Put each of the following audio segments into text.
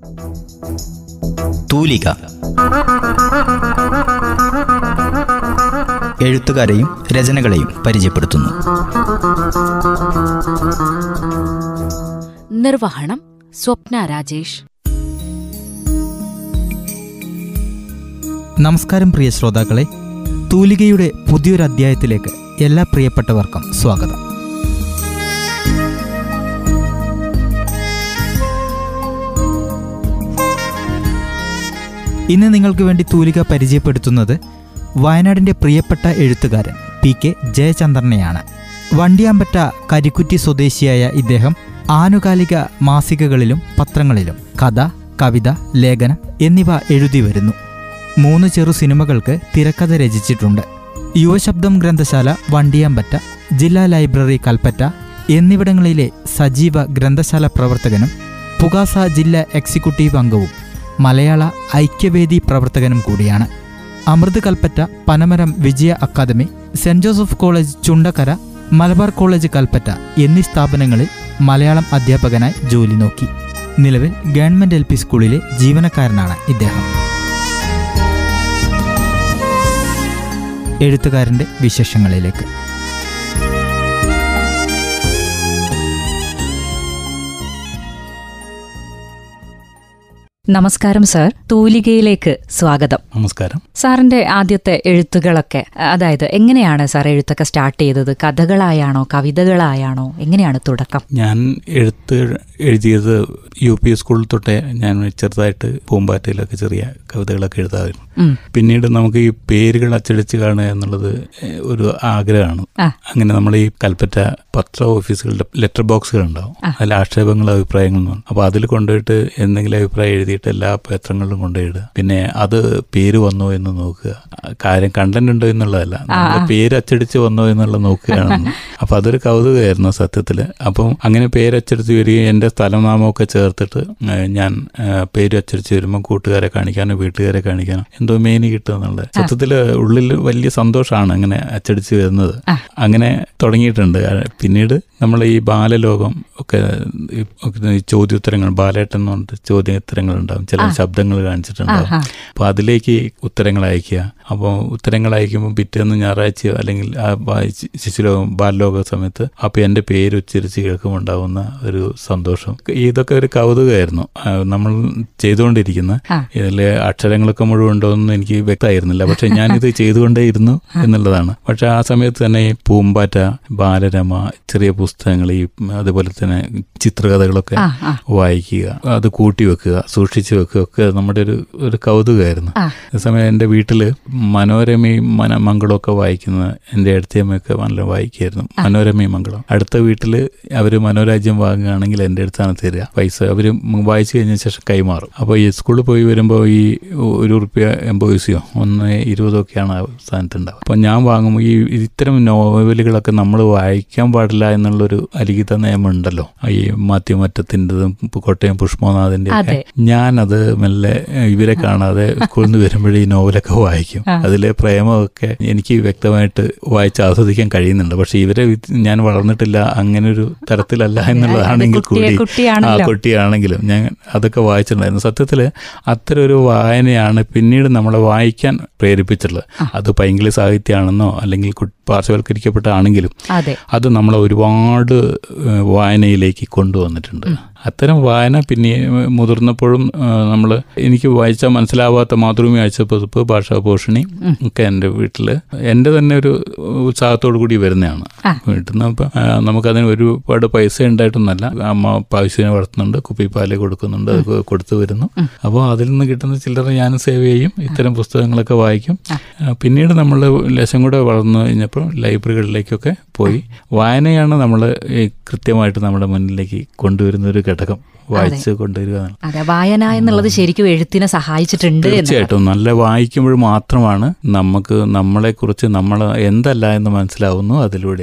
തൂലിക എഴുത്തുകാരെയും രചനകളെയും പരിചയപ്പെടുത്തുന്നു നിർവഹണം സ്വപ്ന രാജേഷ് നമസ്കാരം പ്രിയ ശ്രോതാക്കളെ തൂലികയുടെ പുതിയൊരു അധ്യായത്തിലേക്ക് എല്ലാ പ്രിയപ്പെട്ടവർക്കും സ്വാഗതം ഇന്ന് നിങ്ങൾക്ക് വേണ്ടി തൂലിക പരിചയപ്പെടുത്തുന്നത് വയനാടിൻ്റെ പ്രിയപ്പെട്ട എഴുത്തുകാരൻ പി കെ ജയചന്ദ്രനെയാണ് വണ്ടിയാമ്പറ്റ കരിക്കുറ്റി സ്വദേശിയായ ഇദ്ദേഹം ആനുകാലിക മാസികകളിലും പത്രങ്ങളിലും കഥ കവിത ലേഖനം എന്നിവ എഴുതി വരുന്നു മൂന്ന് ചെറു സിനിമകൾക്ക് തിരക്കഥ രചിച്ചിട്ടുണ്ട് യുവശബ്ദം ഗ്രന്ഥശാല വണ്ടിയാമ്പറ്റ ജില്ലാ ലൈബ്രറി കൽപ്പറ്റ എന്നിവിടങ്ങളിലെ സജീവ ഗ്രന്ഥശാല പ്രവർത്തകനും പുകാസ ജില്ലാ എക്സിക്യൂട്ടീവ് അംഗവും മലയാള ഐക്യവേദി പ്രവർത്തകനും കൂടിയാണ് Amrit Kalpetta Panamaram Vijaya academy saint Joseph college Chundakkara Malabar college Kalpetta എന്നീ സ്ഥാപനങ്ങളിൽ മലയാളം അധ്യാപകനായി ജോലി നോക്കി നിലവിൽ ഗവൺമെന്റ് എൽ പി സ്കൂളിലെ ജീവനക്കാരനാണ് ഇദ്ദേഹം എഴുത്തുകാരന്റെ വിശേഷങ്ങളിലേക്ക് നമസ്കാരം സർ തൂലികയിലേക്ക് സ്വാഗതം നമസ്കാരം സാറിന്റെ ആദ്യത്തെ എഴുത്തുകളൊക്കെ അതായത് എങ്ങനെയാണ് സാർ എഴുത്തൊക്കെ സ്റ്റാർട്ട് ചെയ്തത് കഥകളായാണോ കവിതകളായാണോ എങ്ങനെയാണ് തുടക്കം ഞാൻ എഴുത്ത് എഴുതിയത് യു പി സ്കൂളിൽ തൊട്ടേ ഞാൻ ചെറുതായിട്ട് പൂമ്പാറ്റയിലൊക്കെ ചെറിയ കവിതകളൊക്കെ എഴുതാമായിരുന്നു ഉം. പിന്നീട് നമുക്ക് ഈ പേരുകൾ അച്ചടിച്ച് കാണുക എന്നുള്ളത് ഏഹ്, ഒരു ആഗ്രഹമാണ് ആ. അങ്ങനെ നമ്മൾ ഈ കൽപ്പറ്റ പത്ര ഓഫീസുകളുടെ ലെറ്റർ ബോക്സുകൾ ഉണ്ടാവും അതിൽ ആക്ഷേപങ്ങളും അഭിപ്രായങ്ങളും അപ്പോൾ അതിൽ കൊണ്ടുപോയിട്ട് എന്തെങ്കിലും അഭിപ്രായം എഴുതിയിട്ട് എല്ലാ പത്രങ്ങളിലും കൊണ്ടുപോയിടുക പിന്നെ അത് പേര് വന്നോ എന്ന് നോക്കുക കാര്യം കണ്ടന്റ് ഉണ്ടോ എന്നുള്ളതല്ല നമ്മുടെ പേര് അച്ചടിച്ച് വന്നോ എന്നുള്ളത് നോക്കുകയാണ് അപ്പൊ അതൊരു കൗതുകമായിരുന്നു സത്യത്തില് അപ്പം അങ്ങനെ പേര് അച്ചടിച്ച് വരികയും എന്റെ സ്ഥലനാമമൊക്കെ ചേർത്തിട്ട് ഏഹ്, ഞാൻ ഏഹ്, പേര് അച്ചടിച്ച് വരുമ്പോൾ കൂട്ടുകാരെ കാണിക്കാനോ വീട്ടുകാരെ കാണിക്കാനോ എന്തോ മേനി കിട്ടുക എന്നുള്ളത് സത്യത്തില് ഉള്ളിൽ വലിയ സന്തോഷമാണ് അങ്ങനെ അച്ചടിച്ച് വരുന്നത് അങ്ങനെ തുടങ്ങിയിട്ടുണ്ട് ആ, പിന്നീട് നമ്മൾ ഈ ബാലലോകം ഒക്കെ ഈ ഈ ചോദ്യോത്തരങ്ങൾ ബാലേട്ടൻ എന്ന് പറഞ്ഞിട്ട് ചോദ്യോത്തരങ്ങൾ ഉണ്ടാവും ചില ശബ്ദങ്ങൾ കാണിച്ചിട്ടുണ്ടാവും അപ്പോൾ അതിലേക്ക് ഉത്തരങ്ങൾ അയക്കുക അപ്പോൾ ഉത്തരങ്ങൾ അയക്കുമ്പോൾ പിറ്റേന്ന് ഞായറാഴ്ചയോ അല്ലെങ്കിൽ ആ ബാ- ശി- ശിശുലോകം ബാലലോക സമയത്ത് അപ്പോൾ എൻ്റെ പേര് ഉച്ചരിച്ച് കേൾക്കുമ്പോൾ ഉണ്ടാവുന്ന ഒരു സന്തോഷം ഇതൊക്കെ ഒരു കൗതുകമായിരുന്നു ആ, നമ്മൾ ചെയ്തുകൊണ്ടിരിക്കുന്ന ഇതിലെ അക്ഷരങ്ങളൊക്കെ മുഴുവൻ ഉണ്ടോ എന്ന് എനിക്ക് വ്യക്തമായിരുന്നില്ല പക്ഷെ ഞാനിത് ചെയ്തുകൊണ്ടേയിരുന്നു എന്നുള്ളതാണ് പക്ഷെ ആ സമയത്ത് തന്നെ ഈ പൂമ്പാറ്റ ബാലരമ ചെറിയ പുസ്തകങ്ങൾ ഈ അതുപോലെ തന്നെ ചിത്രകഥകളൊക്കെ ആ ആ വായിക്കുക അത് കൂട്ടി വെക്കുക സൂക്ഷിച്ചു വെക്കുക ഒക്കെ നമ്മുടെ ഒരു ഒരു കൗതുകമായിരുന്നു ആ. അതേസമയം എൻ്റെ വീട്ടിൽ മനോരമയും മന മംഗളവും ഒക്കെ വായിക്കുന്ന എൻ്റെ അടുത്തമ്മയൊക്കെ നല്ല വായിക്കുമായിരുന്നു മനോരമയും മംഗളം അടുത്ത വീട്ടിൽ അവർ മനോരാജ്യം വാങ്ങുകയാണെങ്കിൽ എൻ്റെ അടുത്താണ് തരിക പൈസ അവർ വായിച്ചു കഴിഞ്ഞ ശേഷം കൈമാറും അപ്പോൾ ഈ സ്കൂളിൽ പോയി വരുമ്പോൾ ഈ ഒരു റുപ്യ എൺപത് പൈസയോ ഒന്ന് ഇരുപതോ ഒക്കെയാണ് ആ സ്ഥാനത്ത് ഉണ്ടാവുക അപ്പോൾ ഞാൻ വാങ്ങുമ്പോൾ ഈ ഇത്തരം നോവലുകളൊക്കെ നമ്മൾ വായിക്കാൻ പാടില്ല എന്നുള്ളൊരു അലിഖിത നിയമം ഉണ്ടല്ലോ ഈ മാത്യുമറ്റത്തിൻ്റെതും കോട്ടയം പുഷ്പനാഥിൻ്റെ ഒക്കെ അതെ. ഞാനത് മെല്ലെ ഏഹ്, ഇവരെ കാണാതെ സ്കൂളിൽ നിന്ന് വരുമ്പോഴേ ഈ നോവലൊക്കെ വായിക്കും അതിലെ പ്രേമമൊക്കെ എനിക്ക് വ്യക്തമായിട്ട് വായിച്ച് ആസ്വദിക്കാൻ കഴിയുന്നുണ്ട് പക്ഷെ ഇവരെ വിത് ഞാൻ വളർന്നിട്ടില്ല അങ്ങനെ ഒരു തരത്തിലല്ല എന്നുള്ളതാണെങ്കിൽ കുട്ടിയെ- കൂടി ആ കുട്ടിയാണല്ലോ. കുട്ടിയാണെങ്കിലും ഞാൻ അതൊക്കെ വായിച്ചിട്ടുണ്ടായിരുന്നു സത്യത്തിൽ അത്തരം ഒരു വായനയാണ് പിന്നീട് നമ്മളെ വായിക്കാൻ പ്രേരിപ്പിച്ചിട്ടുള്ളത് അത് പൈങ്കിളി സാഹിത്യമാണെന്നോ അല്ലെങ്കിൽ കു- പാർശ്വവൽക്കരിക്കപ്പെട്ടാണെങ്കിലും അതെ അത് നമ്മളെ ഒരുപാട് ഏഹ്, വായനയിലേക്ക് കൊണ്ടുവന്നിട്ടുണ്ട് അത്തരം വായന പിന്നെ ഏഹ്, മുതിർന്നപ്പോഴും നമ്മൾ എനിക്ക് വായിച്ചാൽ മനസ്സിലാവാത്ത മാതൃഭൂമി ആഴ്ചപ്പതിപ്പ് ഭാഷാപോഷണി ഒക്കെ എൻ്റെ വീട്ടിൽ എൻ്റെ തന്നെ ഒരു ഉത്സാഹത്തോടു കൂടി വരുന്നതാണ് വീട്ടിൽ നിന്ന് ഇപ്പം ആ, നമുക്കതിന് ഒരുപാട് പൈസ ഉണ്ടായിട്ടൊന്നല്ല അമ്മ പൈസനെ വളർത്തുന്നുണ്ട് കുപ്പിപ്പാല് കൊടുക്കുന്നുണ്ട് അത് കൊടുത്തു വരുന്നു അപ്പോൾ അതിൽ നിന്ന് കിട്ടുന്ന ചില്ലറ ഞാനും സേവ് ചെയ്യും ഇത്തരം പുസ്തകങ്ങളൊക്കെ വായിക്കും ആ, പിന്നീട് നമ്മൾ ലേശം കൂടെ വളർന്നു കഴിഞ്ഞപ്പോൾ ലൈബ്രറികളിലേക്കൊക്കെ പോയി വായനയാണ് നമ്മൾ കൃത്യമായിട്ട് നമ്മുടെ മുന്നിലേക്ക് കൊണ്ടുവരുന്ന ഒരു ഘടകം വായിച്ച് കൊണ്ടുവരിക എന്നുള്ളത്. അതെ വായന എന്നുള്ളത് ശരിക്കും എഴുത്തിനെ സഹായിച്ചിട്ടുണ്ട് എന്ന് തീർച്ചയായിട്ടും നല്ല വായിക്കുമ്പോൾ മാത്രമാണ് നമുക്ക് നമ്മളെക്കുറിച്ച് നമ്മൾ എന്തല്ല എന്ന് മനസ്സിലാവുന്നു അതിലൂടെയാണ്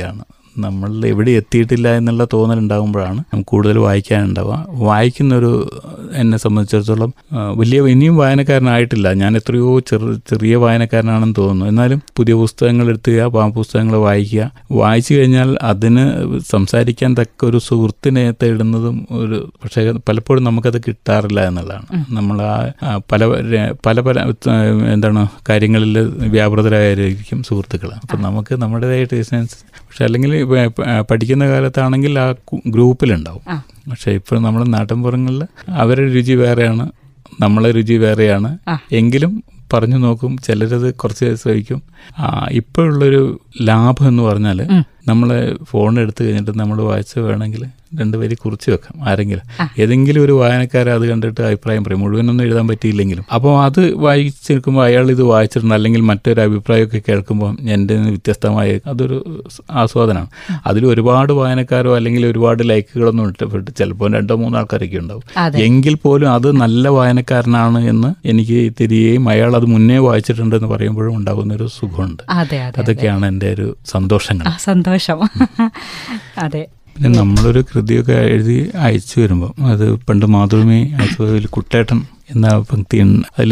നമ്മൾ എവിടെ എത്തിയിട്ടില്ല എന്നുള്ള തോന്നലുണ്ടാകുമ്പോഴാണ് നമുക്ക് കൂടുതൽ വായിക്കാനുണ്ടാവുക വായിക്കുന്നൊരു എന്നെ സംബന്ധിച്ചിടത്തോളം ആ, വലിയ ഇനിയും വായനക്കാരനായിട്ടില്ല ഞാൻ എത്രയോ ചെറു ചെറിയ വായനക്കാരനാണെന്ന് തോന്നുന്നു എന്നാലും പുതിയ പുസ്തകങ്ങൾ എടുത്തുക ആ പുസ്തകങ്ങൾ വായിക്കുക വായിച്ചു കഴിഞ്ഞാൽ അതിന് സംസാരിക്കാൻ തക്ക ഒരു സുഹൃത്തിനെ തേടുന്നതും ഒരു പക്ഷേ പലപ്പോഴും നമുക്കത് കിട്ടാറില്ല എന്നുള്ളതാണ് നമ്മൾ ആ ആ പല ര- പല പല ആ, എന്താണ് കാര്യങ്ങളിൽ വ്യാപൃതരായിരിക്കും സുഹൃത്തുക്കൾ അപ്പം നമുക്ക് നമ്മുടേതായ ടേസ്റ്റിനനുസരിച്ച് പക്ഷെ അല്ലെങ്കിൽ പ- പ- പഠിക്കുന്ന കാലത്താണെങ്കിൽ ആ കു- ഗ്രൂപ്പിലുണ്ടാവും ആ. പക്ഷെ ഇപ്പോൾ നമ്മൾ നാട്ടിൻപുറങ്ങളിൽ അവരുടെ രുചി വേറെയാണ് നമ്മളെ രുചി വേറെയാണ് ആ. എങ്കിലും പറഞ്ഞു നോക്കും ചിലരത് കുറച്ച് ശ്രമിക്കും ആ, ഇപ്പോഴുള്ളൊരു ലാഭം എന്ന് പറഞ്ഞാൽ ഉം. നമ്മൾ ഫോൺ എടുത്തു കഴിഞ്ഞിട്ട് നമ്മൾ വായിച്ച വേണമെങ്കിൽ രണ്ട് വരി കുറിച്ച് വെക്കാം ആരെങ്കിലും ആ. ഏതെങ്കിലും ഒരു വായനക്കാരൻ അത് കണ്ടിട്ട് അഭിപ്രായം പറയും മുഴുവനൊന്നും എഴുതാൻ പറ്റിയില്ലെങ്കിലും അപ്പോൾ അത് വായിച്ചെടുക്കുമ്പോൾ അയാൾ ഇത് വായിച്ചിട്ടുണ്ട് അല്ലെങ്കിൽ മറ്റൊരു അഭിപ്രായമൊക്കെ കേൾക്കുമ്പോൾ എൻ്റെ നിന്ന് വ്യത്യസ്തമായ അതൊരു സ് ആസ്വാദനമാണ് അതിൽ ഒരുപാട് വായനക്കാരോ അല്ലെങ്കിൽ ഒരുപാട് ലൈക്കുകളൊന്നും ഇഷ്ടപ്പെട്ട് ചിലപ്പോൾ രണ്ടോ മൂന്നോ ആൾക്കാരൊക്കെ ഉണ്ടാവും അതെ എങ്കിൽ പോലും അത് നല്ല വായനക്കാരനാണ് എന്ന് എനിക്ക് തിരികെയും അയാൾ അത് മുന്നേ വായിച്ചിട്ടുണ്ടെന്ന് പറയുമ്പോഴും ഉണ്ടാകുന്ന ഒരു സുഖമുണ്ട് അതെ അതെ അതെ അതൊക്കെയാണ് എൻ്റെ ഒരു സന്തോഷങ്ങൾ ആ സന്തോഷം അതെ പിന്നെ നമ്മളൊരു കൃതിയൊക്കെ എഴുതി അയച്ചു വരുമ്പോൾ അത് പണ്ട് മാതൃഭൂമി അയച്ചതിൽ കുട്ടേട്ടൻ എന്ന പങ്ക്തിയുണ്ട് അതിൽ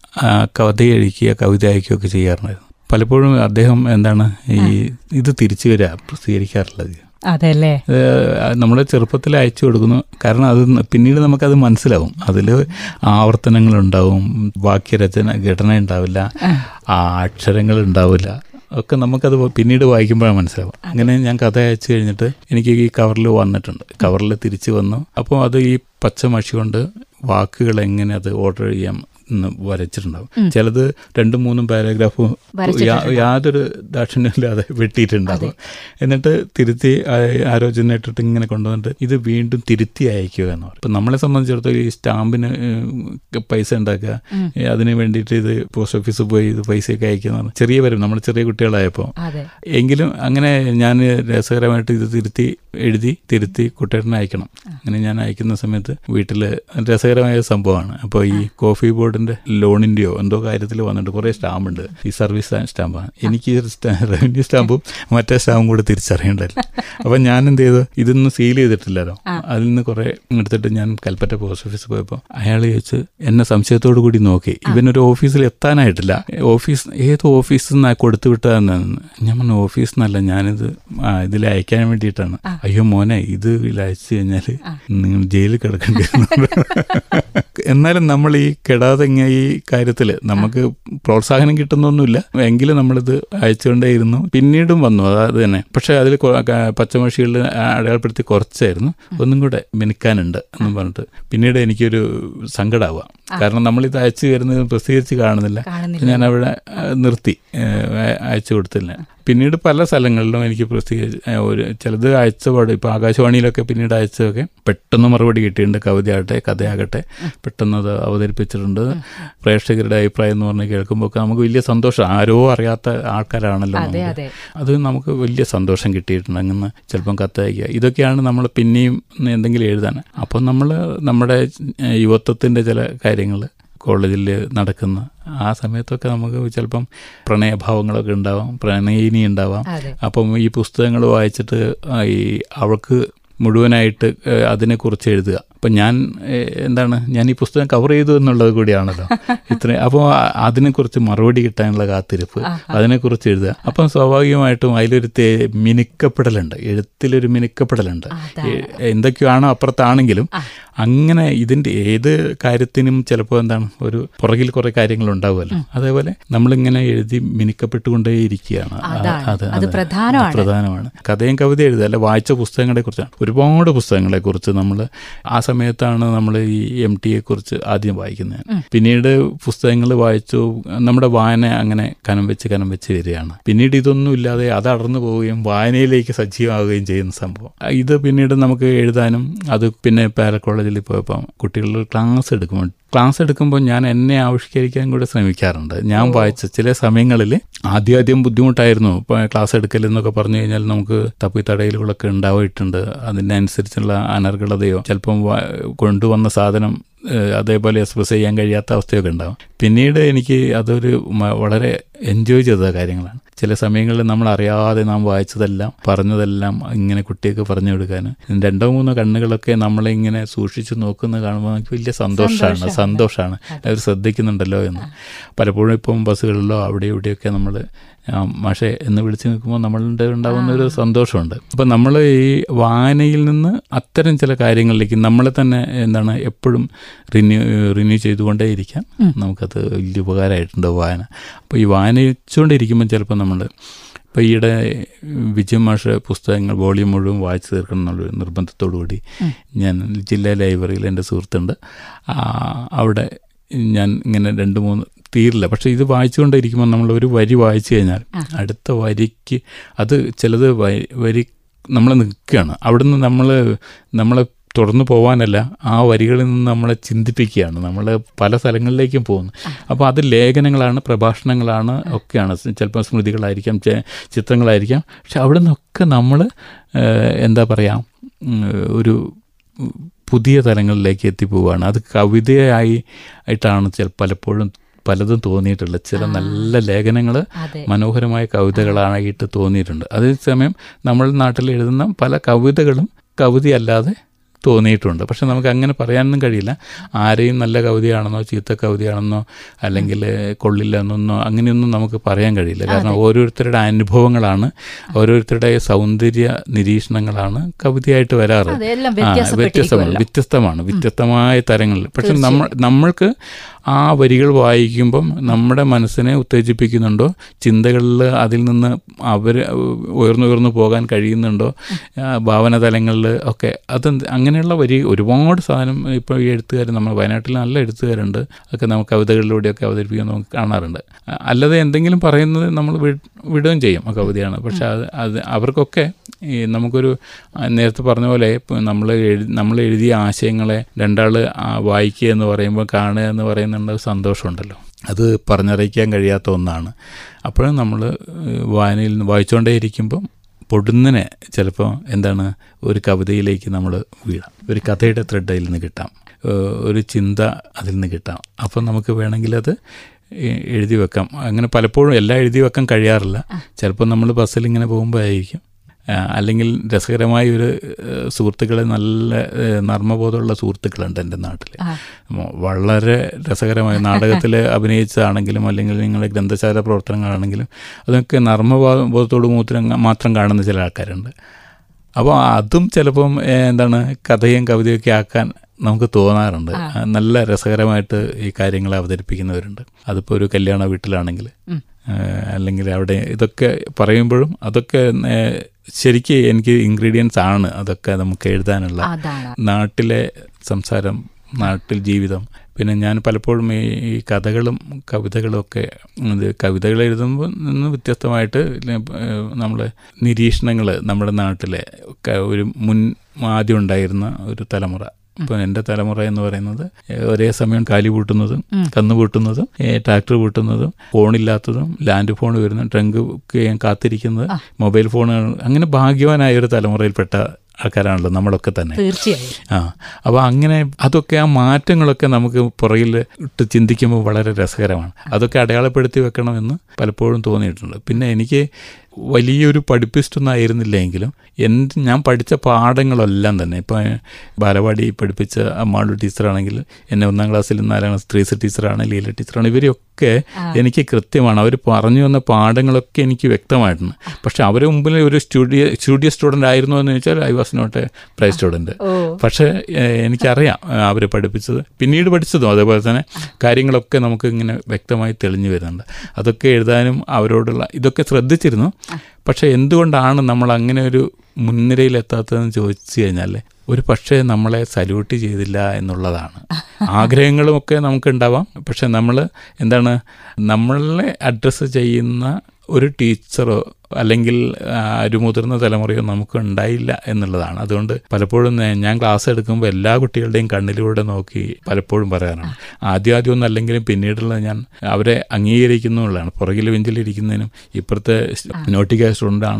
കവിത എഴുതിക്കുക കവിത അയക്കുകയൊക്കെ ചെയ്യാറുണ്ടായിരുന്നു പലപ്പോഴും അദ്ദേഹം എന്താണ് ഈ ഇത് തിരിച്ചു വരിക പ്രസിദ്ധീകരിക്കാറുള്ളത് അതെ അല്ലേ നമ്മൾ ചെറുപ്പത്തിൽ അയച്ചു കൊടുക്കുന്നു കാരണം അത് ന- പിന്നീട് നമുക്കത് മനസ്സിലാവും അതിൽ ആവർത്തനങ്ങളുണ്ടാവും വാക്യരചന ഘടന ഉണ്ടാവില്ല ആ അക്ഷരങ്ങൾ ഉണ്ടാവില്ല ഒക്കെ നമുക്കത് പിന്നീട് വായിക്കുമ്പോഴാണ് മനസ്സിലാവും അങ്ങനെ ഞാൻ കഥ അയച്ചു കഴിഞ്ഞിട്ട് എനിക്ക് ഈ കവറിൽ വന്നിട്ടുണ്ട് കവറിൽ തിരിച്ചു വന്നു അപ്പോൾ അത് ഈ പച്ച മഷി കൊണ്ട് വാക്കുകൾ എങ്ങനെ അത് ഓർഡർ ചെയ്യാം എന്ന് വരച്ചിട്ടുണ്ടാവും ചിലത് രണ്ടും മൂന്നും പാരഗ്രാഫ് വരച്ചിട്ടുണ്ടാവും. യാതൊരു ദാക്ഷിണ്യമില്ലാതെ വെട്ടിയിട്ടുണ്ടാവും എന്നിട്ട് തിരുത്തി ആ- ആലോചനയിട്ടിട്ട് ഇങ്ങനെ കൊണ്ടുവന്നിട്ട് ഇത് വീണ്ടും തിരുത്തി അയക്കുക എന്ന് പറയും ഇപ്പം നമ്മളെ സംബന്ധിച്ചിടത്തോളം ഈ സ്റ്റാമ്പിന് ഏഹ്, പൈസ ഉണ്ടാക്കുക ഏഹ്, അതിന് വേണ്ടിയിട്ട് ഇത് പോസ്റ്റ് ഓഫീസിൽ പോയി ഇത് പൈസയൊക്കെ അയക്കുക എന്ന് പറഞ്ഞാൽ ചെറിയ വരും നമ്മൾ ചെറിയ കുട്ടികളായപ്പോൾ അതെ എങ്കിലും അങ്ങനെ ഞാൻ രസകരമായിട്ട് ഇത് തിരുത്തി എഴുതി തിരുത്തി കുട്ടേട്ടനെ അയക്കണം അങ്ങനെ ഞാൻ അയക്കുന്ന സമയത്ത് വീട്ടിൽ രസകരമായ ഒരു സംഭവമാണ് അപ്പോൾ ഈ കോഫി ബോർഡിന്റെ ലോണിന്റെയോ എന്തോ കാര്യത്തിൽ വന്നിട്ട് കുറേ സ്റ്റാമ്പുണ്ട് ഈ സർവീസ് സ്റ്റാമ്പാണ് എനിക്ക് ഈ സ്റ്റാ- റവന്യൂ സ്റ്റാമ്പും മറ്റേ സ്റ്റാമ്പും കൂടെ തിരിച്ചറിയണ്ടായിരുന്നു അപ്പം ഞാൻ എന്ത് ചെയ്തു ഇതൊന്നും സീൽ ചെയ്തിട്ടില്ലല്ലോ അതിൽ നിന്ന് കുറേ എടുത്തിട്ട് ഞാൻ കൽപ്പറ്റ പോസ്റ്റ് ഓഫീസിൽ പോയപ്പോൾ അയാൾ ചോദിച്ച് എന്നെ സംശയത്തോടു കൂടി നോക്കി ഇവനൊരു ഓഫീസിൽ എത്താനായിട്ടില്ല ഓഫീസ് ഏത് ഓഫീസിൽ നിന്നാണ് കൊടുത്തു വിട്ടതെന്ന് ഞാൻ പറഞ്ഞു ഓഫീസിൽ നിന്നല്ല ഞാനിത് ആ, ഇതിൽ അയക്കാൻ വേണ്ടിയിട്ടാണ് അയ്യോ മോനെ ഇത് ഇതിൽ അയച്ചു കഴിഞ്ഞാൽ നിങ്ങൾ ജയിലിൽ കിടക്കേണ്ടി വരും." എന്നാലും നമ്മൾ ഈ കെടാതെ ഇങ്ങനെ ഈ കാര്യത്തിൽ നമുക്ക് പ്രോത്സാഹനം കിട്ടുന്നൊന്നുമില്ല എങ്കിലും നമ്മളിത് അയച്ചുകൊണ്ടേയിരുന്നു പിന്നീടും വന്നു അതായത് തന്നെ പക്ഷെ അതിൽ പച്ചമഷികളിൽ അടയാളപ്പെടുത്തി കുറച്ചായിരുന്നു ഒന്നും കൂടെ മിനുക്കാനുണ്ട് എന്നും പറഞ്ഞിട്ട് പിന്നീട് എനിക്കൊരു സങ്കടമാവുക കാരണം നമ്മളിത് അയച്ചു വരുന്നത് പ്രസിദ്ധീകരിച്ച് കാണുന്നില്ല കാണുന്നില്ല ഞാൻ അവിടെ ആ, നിർത്തി ഏ, അയ- അയച്ചു കൊടുത്തില്ല പിന്നീട് പല സ്ഥലങ്ങളിലും എനിക്ക് പ്രസിദ്ധീകരിച്ച് ഏ, ഒരു ചിലത് അയച്ചപാട് ഇപ്പോൾ ആകാശവാണിയിലൊക്കെ പിന്നീട് അയച്ചതൊക്കെ പെട്ടെന്ന് മറുപടി കിട്ടിയിട്ടുണ്ട് കവിതയാകട്ടെ കഥയാകട്ടെ പെട്ടെന്ന് അത് അവതരിപ്പിച്ചിട്ടുണ്ട് പ്രേക്ഷകരുടെ അഭിപ്രായം എന്ന് പറഞ്ഞ് കേൾക്കുമ്പോൾ ഒക്കെ നമുക്ക് വലിയ സന്തോഷം ആരോ അറിയാത്ത ആൾക്കാരാണല്ലോ അതെ നമുക്ക്. അതെ അത് നമുക്ക് വലിയ സന്തോഷം കിട്ടിയിട്ടുണ്ട് അങ്ങനെ ചിലപ്പം കത്തയക്കുക ഇതൊക്കെയാണ് നമ്മൾ പിന്നെയും എന്തെങ്കിലും എഴുതാൻ അപ്പം നമ്മൾ നമ്മുടെ യുവത്വത്തിൻ്റെ ചില കാര്യങ്ങൾ കോളേജിൽ നടക്കുന്ന ആ സമയത്തൊക്കെ നമുക്ക് ചിലപ്പം പ്രണയഭാവങ്ങളൊക്കെ ഉണ്ടാവാം പ്രണയിനി ഉണ്ടാവാം അതെ അപ്പം ഈ പുസ്തകങ്ങൾ വായിച്ചിട്ട് ആ ഈ അവൾക്ക് മുഴുവനായിട്ട് ഏഹ്, അതിനെക്കുറിച്ച് എഴുതുക അപ്പം ഞാൻ ഏഹ്, എന്താണ് ഞാൻ ഈ പുസ്തകം കവർ ചെയ്തു എന്നുള്ളത് കൂടിയാണല്ലോ ഇത്ര അപ്പോൾ അതിനെക്കുറിച്ച് മറുപടി കിട്ടാനുള്ള കാത്തിരിപ്പ് അതിനെക്കുറിച്ച് എഴുതുക അപ്പം സ്വാഭാവികമായിട്ടും അതിലൊരു തേ മിനുക്കപ്പെടലുണ്ട് എഴുത്തിലൊരു മിനുക്കപ്പെടലുണ്ട് അതാണ്. ഏ- എന്തൊക്കെയാണോ അപ്പുറത്താണെങ്കിലും അങ്ങനെ ഇതിൻ്റെ ഏത് കാര്യത്തിനും ചിലപ്പോൾ എന്താണ് ഒരു പുറകിൽ കുറേ കാര്യങ്ങൾ ഉണ്ടാവുമല്ലോ അതേപോലെ നമ്മളിങ്ങനെ എഴുതി മിനുക്കപ്പെട്ടുകൊണ്ടേയിരിക്കുകയാണ് ആ- അതാണ്. അത് അത് അതെ. പ്രധാനമാണ്. പ്രധാനമാണ് കഥയും കവിത എഴുതുക അല്ല വായിച്ച പുസ്തകങ്ങളെ കുറിച്ചാണ് ഒരുപാട് പുസ്തകങ്ങളെ കുറിച്ച് നമ്മൾ ആ സമയത്താണ് നമ്മൾ ഈ എം ടിയെ കുറിച്ച് ആദ്യം വായിക്കുന്നത് പിന്നീട് പുസ്തകങ്ങൾ വായിച്ചു നമ്മുടെ വായന അങ്ങനെ കനം വെച്ച് കനം വെച്ച് വരികയാണ് പിന്നീട് ഇതൊന്നും ഇല്ലാതെ അത് അടർന്നു പോവുകയും വായനയിലേക്ക് സജീവമാവുകയും ചെയ്യുന്ന സംഭവം ഇത് പിന്നീട് നമുക്ക് എഴുതാനും അത് പിന്നെ പാര കോളേജിൽ പോയപ്പോൾ കുട്ടികൾ ക്ലാസ് എടുക്കുമ്പോൾ ക്ലാസ് എടുക്കുമ്പോൾ ഞാൻ എന്നെ ആവിഷ്കരിക്കാൻ കൂടെ ശ്രമിക്കാറുണ്ട് ഞാൻ വായിച്ച ചില സമയങ്ങളിൽ ആദ്യം ആദ്യം ബുദ്ധിമുട്ടായിരുന്നു ഇപ്പോൾ ക്ലാസ് എടുക്കൽ എന്നൊക്കെ പറഞ്ഞു കഴിഞ്ഞാൽ നമുക്ക് തപ്പിത്തടയിലുകളൊക്കെ ഉണ്ടായിട്ടുണ്ട് അതിനനുസരിച്ചുള്ള അനർഗളതയോ ചിലപ്പം വ- കൊണ്ടുവന്ന സാധനം ഏഹ്, അതേപോലെ എക്സ്പ്രസ് ചെയ്യാൻ കഴിയാത്ത അവസ്ഥയൊക്കെ ഉണ്ടാവും പിന്നീട് എനിക്ക് അതൊരു മ- വളരെ എൻജോയ് ചെയ്ത കാര്യങ്ങളാണ് ചില സമയങ്ങളിൽ നമ്മൾ അറിയാതെ നാം വായിച്ചതെല്ലാം പറഞ്ഞതെല്ലാം ഇങ്ങനെ കുട്ടിയൊക്കെ പറഞ്ഞു കൊടുക്കാൻ രണ്ടോ മൂന്നോ കണ്ണുകളൊക്കെ നമ്മളെ ഇങ്ങനെ സൂക്ഷിച്ചു നോക്കുന്ന കാണുമ്പോൾ നമുക്ക് വലിയ സന്തോഷമാണ് സന്തോഷമാണ് അവർ ശ്രദ്ധിക്കുന്നുണ്ടല്ലോ എന്ന് പലപ്പോഴും ഇപ്പം ബസ്സുകളിലോ അവിടെ ഇവിടെയൊക്കെ നമ്മൾ മാഷെ എന്ന് വിളിച്ച് നിൽക്കുമ്പോൾ നമ്മളുടെ ഉണ്ടാകുന്ന ഒരു സന്തോഷമുണ്ട് അപ്പം നമ്മൾ ഈ വായനയിൽ നിന്ന് അത്തരം ചില കാര്യങ്ങളിലേക്ക് നമ്മളെ തന്നെ എന്താണ് എപ്പോഴും റിന്യൂ റിന്യൂ ചെയ്തുകൊണ്ടേ ഇരിക്കാൻ നമുക്കത് വലിയ ഉപകാരമായിട്ടുണ്ട് വായന അപ്പോൾ ഈ വായനിച്ചുകൊണ്ടിരിക്കുമ്പോൾ ചിലപ്പോൾ നമ്മൾ ഇപ്പോൾ ഈയിടെ വിജയ് മാഷ പുസ്തകങ്ങൾ വോളിയം മുഴുവൻ വായിച്ചു തീർക്കണം എന്നുള്ളൊരു നിർബന്ധത്തോടു കൂടി ഞാൻ ജില്ലാ ലൈബ്രറിയിൽ എൻ്റെ സുഹൃത്തുണ്ട് അവിടെ ഞാൻ ഇങ്ങനെ രണ്ട് മൂന്ന് തീരില്ല പക്ഷേ ഇത് വായിച്ചുകൊണ്ടിരിക്കുമ്പോൾ നമ്മൾ ഒരു വരി വായിച്ചു കഴിഞ്ഞാൽ അടുത്ത വരിക്ക് അത് ചിലത് വരി നമ്മൾ നിൽക്കുകയാണ് അവിടുന്ന് നമ്മൾ നമ്മളെ തുടർന്ന് പോകാനല്ല ആ വരികളിൽ നിന്ന് നമ്മളെ ചിന്തിപ്പിക്കുകയാണ് നമ്മൾ പല സ്ഥലങ്ങളിലേക്കും പോകുന്നു അപ്പോൾ അത് ലേഖനങ്ങളാണ് പ്രഭാഷണങ്ങളാണ് ഒക്കെയാണ് ചിലപ്പോൾ സ്മൃതികളായിരിക്കാം ചിത്രങ്ങളായിരിക്കാം പക്ഷെ അവിടെ നിന്നൊക്കെ നമ്മൾ എന്താ പറയുക ഒരു പുതിയ തലങ്ങളിലേക്ക് എത്തിപ്പോവുകയാണ് അത് കവിതയായി ആയിട്ടാണ് ചില പലപ്പോഴും പലതും തോന്നിയിട്ടുള്ളത് ചില നല്ല ലേഖനങ്ങൾ മനോഹരമായ കവിതകളായിട്ട് തോന്നിയിട്ടുണ്ട് അതേസമയം നമ്മൾ നാട്ടിൽ എഴുതുന്ന പല കവിതകളും കവിതയല്ലാതെ തോന്നിയിട്ടുണ്ട് പക്ഷെ നമുക്ക് അങ്ങനെ പറയാനൊന്നും കഴിയില്ല ആരെയും നല്ല കവിതയാണെന്നോ ചീത്ത കവിതയാണെന്നോ അല്ലെങ്കിൽ കൊള്ളില്ല എന്നൊന്നോ അങ്ങനെയൊന്നും നമുക്ക് പറയാൻ കഴിയില്ല കാരണം ഓരോരുത്തരുടെ അനുഭവങ്ങളാണ് ഓരോരുത്തരുടെ സൗന്ദര്യ നിരീക്ഷണങ്ങളാണ് കവിതയായിട്ട് വരാറ് വ്യത്യസ്തമാണ് വ്യത്യസ്തമാണ് വ്യത്യസ്തമായ തരങ്ങളിൽ പക്ഷെ നമ്മൾ നമ്മൾക്ക് ആ വരികൾ വായിക്കുമ്പം നമ്മുടെ മനസ്സിനെ ഉത്തേജിപ്പിക്കുന്നുണ്ടോ ചിന്തകളിൽ അതിൽ നിന്ന് അവർ ഉയർന്നുയർന്നു പോകാൻ കഴിയുന്നുണ്ടോ ഭാവന തലങ്ങളിൽ ഒക്കെ അത് അങ്ങനെയുള്ള വരി ഒരുപാട് സാധനം ഇപ്പോൾ ഈ എഴുത്തുകാർ നമ്മൾ വയനാട്ടിൽ നല്ല എഴുത്തുകാരുണ്ട് ഒക്കെ നമുക്ക് കവിതകളിലൂടെയൊക്കെ അവതരിപ്പിക്കാൻ നമുക്ക് കാണാറുണ്ട് അല്ലാതെ എന്തെങ്കിലും പറയുന്നത് നമ്മൾ വിടുകയും ചെയ്യും ആ കവിതയാണ് പക്ഷെ അത് അത് അവർക്കൊക്കെ ഈ നമുക്കൊരു നേരത്തെ പറഞ്ഞ പോലെ നമ്മൾ എഴു നമ്മൾ എഴുതിയ ആശയങ്ങളെ രണ്ടാൾ വായിക്കുക എന്ന് പറയുമ്പോൾ കാണുക എന്ന് പറയുന്നുണ്ട് സന്തോഷമുണ്ടല്ലോ അത് പറഞ്ഞറിയിക്കാൻ കഴിയാത്ത ഒന്നാണ് അപ്പോഴും നമ്മൾ വായനയിൽ നിന്ന് വായിച്ചുകൊണ്ടേ ഇരിക്കുമ്പം പൊടുന്നനെ ചിലപ്പോൾ എന്താണ് ഒരു കവിതയിലേക്ക് നമ്മൾ വീഴാം ഒരു കഥയുടെ ത്രെഡ് അതിൽ നിന്ന് കിട്ടാം ഒരു ചിന്ത അതിൽ നിന്ന് കിട്ടാം അപ്പം നമുക്ക് വേണമെങ്കിൽ അത് എഴുതി വെക്കാം അങ്ങനെ പലപ്പോഴും എല്ലാം എഴുതി വെക്കാൻ കഴിയാറില്ല ചിലപ്പോൾ നമ്മൾ ബസ്സിൽ ഇങ്ങനെ പോകുമ്പോഴായിരിക്കും അല്ലെങ്കിൽ രസകരമായ ഒരു സുഹൃത്തുക്കളെ നല്ല നർമ്മബോധമുള്ള സുഹൃത്തുക്കളുണ്ട് എൻ്റെ നാട്ടിൽ വളരെ രസകരമായ നാടകത്തിൽ അഭിനയിച്ചതാണെങ്കിലും അല്ലെങ്കിൽ നിങ്ങളുടെ ഗ്രന്ഥശാല പ്രവർത്തനങ്ങളാണെങ്കിലും അതൊക്കെ നർമ്മബോധത്തോട് മൂത്രം മാത്രം കാണുന്ന ചില ആൾക്കാരുണ്ട് അപ്പോൾ അതും ചിലപ്പം എന്താണ് കഥയും കവിതയൊക്കെ ആക്കാൻ നമുക്ക് തോന്നാറുണ്ട് നല്ല രസകരമായിട്ട് ഈ കാര്യങ്ങൾ അവതരിപ്പിക്കുന്നവരുണ്ട് അതിപ്പോൾ ഒരു കല്യാണ വീട്ടിലാണെങ്കിൽ അല്ലെങ്കിൽ അവിടെ ഇതൊക്കെ പറയുമ്പോഴും അതൊക്കെ ശരിക്ക് എനിക്ക് ഇൻഗ്രീഡിയൻസ് ആണ് അതൊക്കെ നമുക്ക് എഴുതാനുള്ള നാട്ടിലെ സംസാരം നാട്ടിൽ ജീവിതം പിന്നെ ഞാൻ പലപ്പോഴും ഈ ഈ കഥകളും കവിതകളും ഒക്കെ ഇത് കവിതകൾ എഴുതുമ്പോൾ നിന്ന് വ്യത്യസ്തമായിട്ട് നമ്മൾ നിരീക്ഷണങ്ങൾ നമ്മുടെ നാട്ടിലെ ഒരു മുൻ ആദ്യം ഉണ്ടായിരുന്ന ഒരു തലമുറ ഇപ്പം എൻ്റെ തലമുറ എന്ന് പറയുന്നത് ഒരേ സമയം കാലി പൂട്ടുന്നതും കന്ന് പൂട്ടുന്നതും ട്രാക്ടർ പൂട്ടുന്നതും ഫോണില്ലാത്തതും ലാൻഡ് ഫോൺ വരുന്ന ട്രങ്ക് ചെയ്യാൻ കാത്തിരിക്കുന്നത് മൊബൈൽ ഫോണുകൾ അങ്ങനെ ഭാഗ്യവാനായ ഒരു തലമുറയിൽപ്പെട്ട ആൾക്കാരാണല്ലോ നമ്മളൊക്കെ തന്നെ തീർച്ചയായും ആ അപ്പോൾ അങ്ങനെ അതൊക്കെ ആ മാറ്റങ്ങളൊക്കെ നമുക്ക് പുറകിൽ ഇട്ട് ചിന്തിക്കുമ്പോൾ വളരെ രസകരമാണ് അതൊക്കെ അടയാളപ്പെടുത്തി വെക്കണമെന്ന് പലപ്പോഴും തോന്നിയിട്ടുണ്ട് പിന്നെ എനിക്ക് വലിയൊരു പഠിപ്പിസ്റ്റൊന്നും ആയിരുന്നില്ലെങ്കിലും എന്ത് ഞാൻ പഠിച്ച പാഠങ്ങളെല്ലാം തന്നെ ഇപ്പം ബാലവാടി പഠിപ്പിച്ച അമ്മാളു ടീച്ചറാണെങ്കിൽ എന്നെ ഒന്നാം ക്ലാസ്സിൽ നാലാം ക്ലാസ് ത്രീസ് ടീച്ചറാണ് ലീല ടീച്ചറാണ് ഇവരൊക്കെ എനിക്ക് കൃത്യമാണ് അവർ പറഞ്ഞു വന്ന പാഠങ്ങളൊക്കെ എനിക്ക് വ്യക്തമായിട്ടുണ്ട് പക്ഷെ അവരെ മുമ്പിൽ ഒരു സ്റ്റുഡിയോ സ്റ്റുഡിയോ സ്റ്റുഡൻ്റ് ആയിരുന്നു എന്ന് വെച്ചാൽ I was not a pri student പക്ഷേ എനിക്കറിയാം അവർ പഠിപ്പിച്ചത് പിന്നീട് പഠിച്ചതും അതേപോലെ തന്നെ കാര്യങ്ങളൊക്കെ നമുക്ക് ഇങ്ങനെ വ്യക്തമായി തെളിഞ്ഞു വരുന്നുണ്ട് അതൊക്കെ എഴുതാനും അവരോടുള്ള ഇതൊക്കെ ശ്രദ്ധിച്ചിരുന്നു പക്ഷേ എന്തുകൊണ്ടാണ് നമ്മൾ അങ്ങനെ ഒരു മുൻനിരയിലെത്താത്തതെന്ന് ചോദിച്ചു കഴിഞ്ഞാൽ ഒരു പക്ഷേ നമ്മളെ സല്യൂട്ട് ചെയ്തില്ല എന്നുള്ളതാണ് ആഗ്രഹങ്ങളുമൊക്കെ നമുക്കുണ്ടാവാം പക്ഷെ നമ്മൾ എന്താണ് നമ്മളെ അഡ്രസ്സ് ചെയ്യുന്ന ഒരു ടീച്ചറോ അല്ലെങ്കിൽ ഒരു മുതിർന്ന തലമുറയോ നമുക്ക് ഉണ്ടായില്ല എന്നുള്ളതാണ് അതുകൊണ്ട് പലപ്പോഴും ഞാൻ ക്ലാസ് എടുക്കുമ്പോൾ എല്ലാ കുട്ടികളുടെയും കണ്ണിലൂടെ നോക്കി പലപ്പോഴും പറയാറുണ്ട് ആദ്യം ആദ്യം ഒന്നും അല്ലെങ്കിലും പിന്നീടുള്ള ഞാൻ അവരെ അംഗീകരിക്കുന്നുള്ളതാണ് പുറകിൽ ബെഞ്ചിലിരിക്കുന്നതിനും ഇപ്പുറത്തെ നോട്ടിക്ക സ്റ്റുഡൻ്റ് ആണെങ്കിലും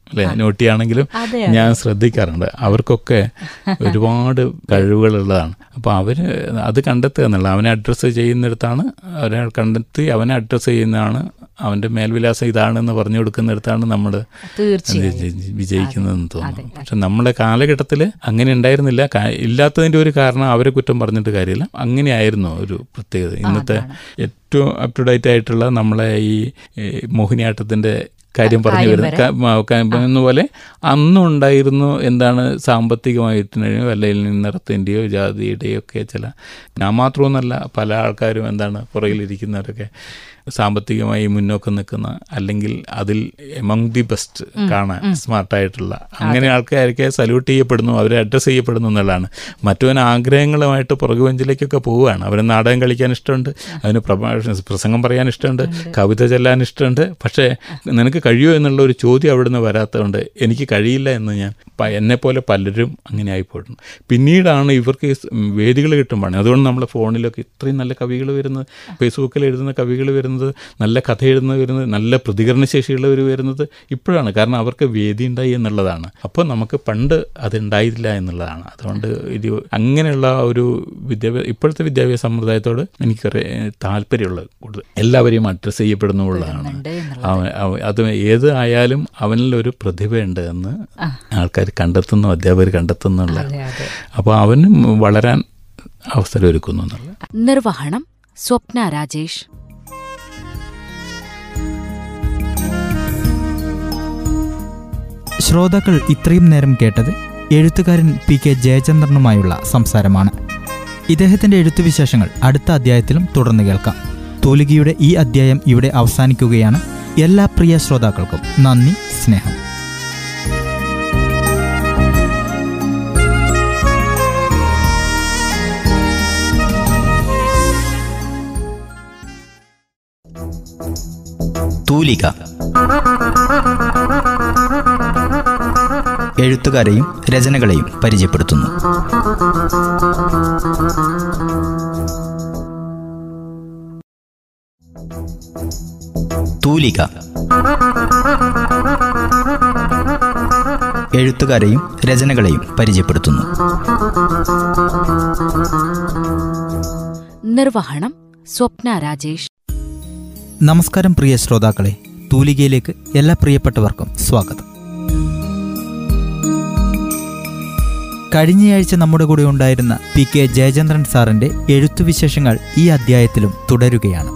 അല്ലെ നോട്ടിയാണെങ്കിലും അതെ ഞാൻ ശ്രദ്ധിക്കാറുണ്ട് അവർക്കൊക്കെ ഒരുപാട് കഴിവുകളുള്ളതാണ് അപ്പോൾ അവർ അത് കണ്ടെത്തുക എന്നുള്ള അവനെ അഡ്രസ്സ് ചെയ്യുന്നിടത്താണ് അവനെ കണ്ടെത്തി അവനെ അഡ്രസ്സ് ചെയ്യുന്നതാണ് അവൻ്റെ മേൽവിലാസം ഇതാണെന്ന് പറഞ്ഞു കൊടുക്കുന്നിടത്താണ് നമ്മൾ തീർച്ചയായും വിജയിക്കുന്നതെന്ന് തോന്നുന്നു പക്ഷെ നമ്മുടെ കാലഘട്ടത്തിൽ അങ്ങനെ ഉണ്ടായിരുന്നില്ല കാ- ഇല്ലാത്തതിൻ്റെ ഒരു കാരണം അവരെ കുറ്റം പറഞ്ഞിട്ട് കാര്യമില്ല അങ്ങനെയായിരുന്നു ഒരു പ്രത്യേകത ഇന്നത്തെ ഏറ്റവും അപ് ടു ഡേറ്റ് ആയിട്ടുള്ള നമ്മളെ ഈ ഈ മോഹിനിയാട്ടത്തിൻ്റെ കാര്യം പറഞ്ഞു കാര്യം വരുന്ന ക- മ- ക- എന്നുപോലെ അന്നുണ്ടായിരുന്നു എന്താണ് സാമ്പത്തികമായിട്ടുണ്ടെങ്കിൽ അല്ലെങ്കിൽ നിറത്തിൻ്റെയോ ജാതിയുടെയോ ഒക്കെ ചില ഞാൻ മാത്രമൊന്നല്ല പല ആൾക്കാരും എന്താണ് പുറകിലിരിക്കുന്നവരൊക്കെ സാമ്പത്തികമായി മുന്നോക്കം നിൽക്കുന്ന അല്ലെങ്കിൽ അതിൽ എമംഗ് ദി ബെസ്റ്റ് കാണാൻ സ്മാർട്ടായിട്ടുള്ള അങ്ങനെ ആൾക്കാരൊക്കെ സല്യൂട്ട് ചെയ്യപ്പെടുന്നു അവരെ അഡ്രസ്സ് ചെയ്യപ്പെടുന്നു എന്നുള്ളതാണ് മറ്റവൻ ആഗ്രഹങ്ങളുമായിട്ട് പുറകുവഞ്ചിലേക്കൊക്കെ പോവുകയാണ് അവന് നാടകം കളിക്കാൻ ഇഷ്ടമുണ്ട് അവന് പ്രഭാഷണ പ്രസംഗം പറയാൻ ഇഷ്ടമുണ്ട് കവിത ചൊല്ലാൻ ഇഷ്ടമുണ്ട് പക്ഷേ നിനക്ക് കഴിയുമോ എന്നുള്ള ഒരു ചോദ്യം അവിടുന്ന് വരാത്തതുകൊണ്ട് എനിക്ക് കഴിയില്ല എന്ന് ഞാൻ പ- എന്നെപ്പോലെ പലരും അങ്ങനെ ആയിപ്പോയിട്ടുണ്ട് പിന്നീടാണ് ഇവർക്ക് ഈ സ് വേദികൾ കിട്ടുമ്പോൾ അതുകൊണ്ട് നമ്മളെ ഫോണിലൊക്കെ ഇത്രയും നല്ല കവികൾ വരുന്നത് ഫേസ്ബുക്കിൽ എഴുതുന്ന കവികൾ വരുന്നത് നല്ല കഥ എഴുതുന്നത് വരുന്നത് നല്ല പ്രതികരണശേഷിയുള്ളവർ വരുന്നത് ഇപ്പോഴാണ് കാരണം അവർക്ക് വേദി ഉണ്ടായി എന്നുള്ളതാണ് അപ്പോൾ നമുക്ക് പണ്ട് അതുണ്ടായില്ല എന്നുള്ളതാണ് അതുകൊണ്ട് ഇത് അങ്ങനെയുള്ള ഒരു വിദ്യാഭ്യാസ ഇപ്പോഴത്തെ വിദ്യാഭ്യാസ സമ്പ്രദായത്തോട് എനിക്ക് താല്പര്യമുള്ളത് കൂടുതൽ എല്ലാവരെയും അഡ്രസ്സ് ചെയ്യപ്പെടുന്നുള്ളതാണ് ഉണ്ട് എന്നുള്ളത്. അവൻ അവ- അത് ഏത് ആയാലും അവനിൽ ഒരു പ്രതിഭയുണ്ട് എന്ന് ആൾക്കാർ കണ്ടെത്തുന്നു അധ്യാപകർ കണ്ടെത്തുന്നുള്ള അതെ അതെ അപ്പോൾ അവനും വളരാൻ അവസരം ഒരുക്കുന്നു എന്നുള്ളത് നിർവഹണം സ്വപ്ന രാജേഷ് ശ്രോതാക്കൾ ഇത്രയും നേരം കേട്ടത് എഴുത്തുകാരൻ പി കെ ജയചന്ദ്രനുമായുള്ള സംസാരമാണ് ഇദ്ദേഹത്തിന്റെ എഴുത്തുവിശേഷങ്ങൾ അടുത്ത അധ്യായത്തിലും തുടർന്ന് കേൾക്കാം തൂലികയുടെ ഈ അധ്യായം ഇവിടെ അവസാനിക്കുകയാണ് എല്ലാ പ്രിയ ശ്രോതാക്കൾക്കും നന്ദി സ്നേഹം തൂലിക എഴുത്തുകാരെയും രചനകളെയും പരിചയപ്പെടുത്തുന്നു തൂലിക എഴുത്തുകാരെയും രചനകളെയും പരിചയപ്പെടുത്തുന്നു നിർവഹണം സ്വപ്ന രാജേഷ് നമസ്കാരം പ്രിയ ശ്രോതാക്കളെ തൂലികയിലേക്ക് എല്ലാ പ്രിയപ്പെട്ടവർക്കും സ്വാഗതം കഴിഞ്ഞയാഴ്ച നമ്മുടെ കൂടെ ഉണ്ടായിരുന്ന പി കെ ജയചന്ദ്രൻ സാറിന്റെ എഴുത്തുവിശേഷങ്ങൾ ഈ അധ്യായത്തിലും തുടരുകയാണ്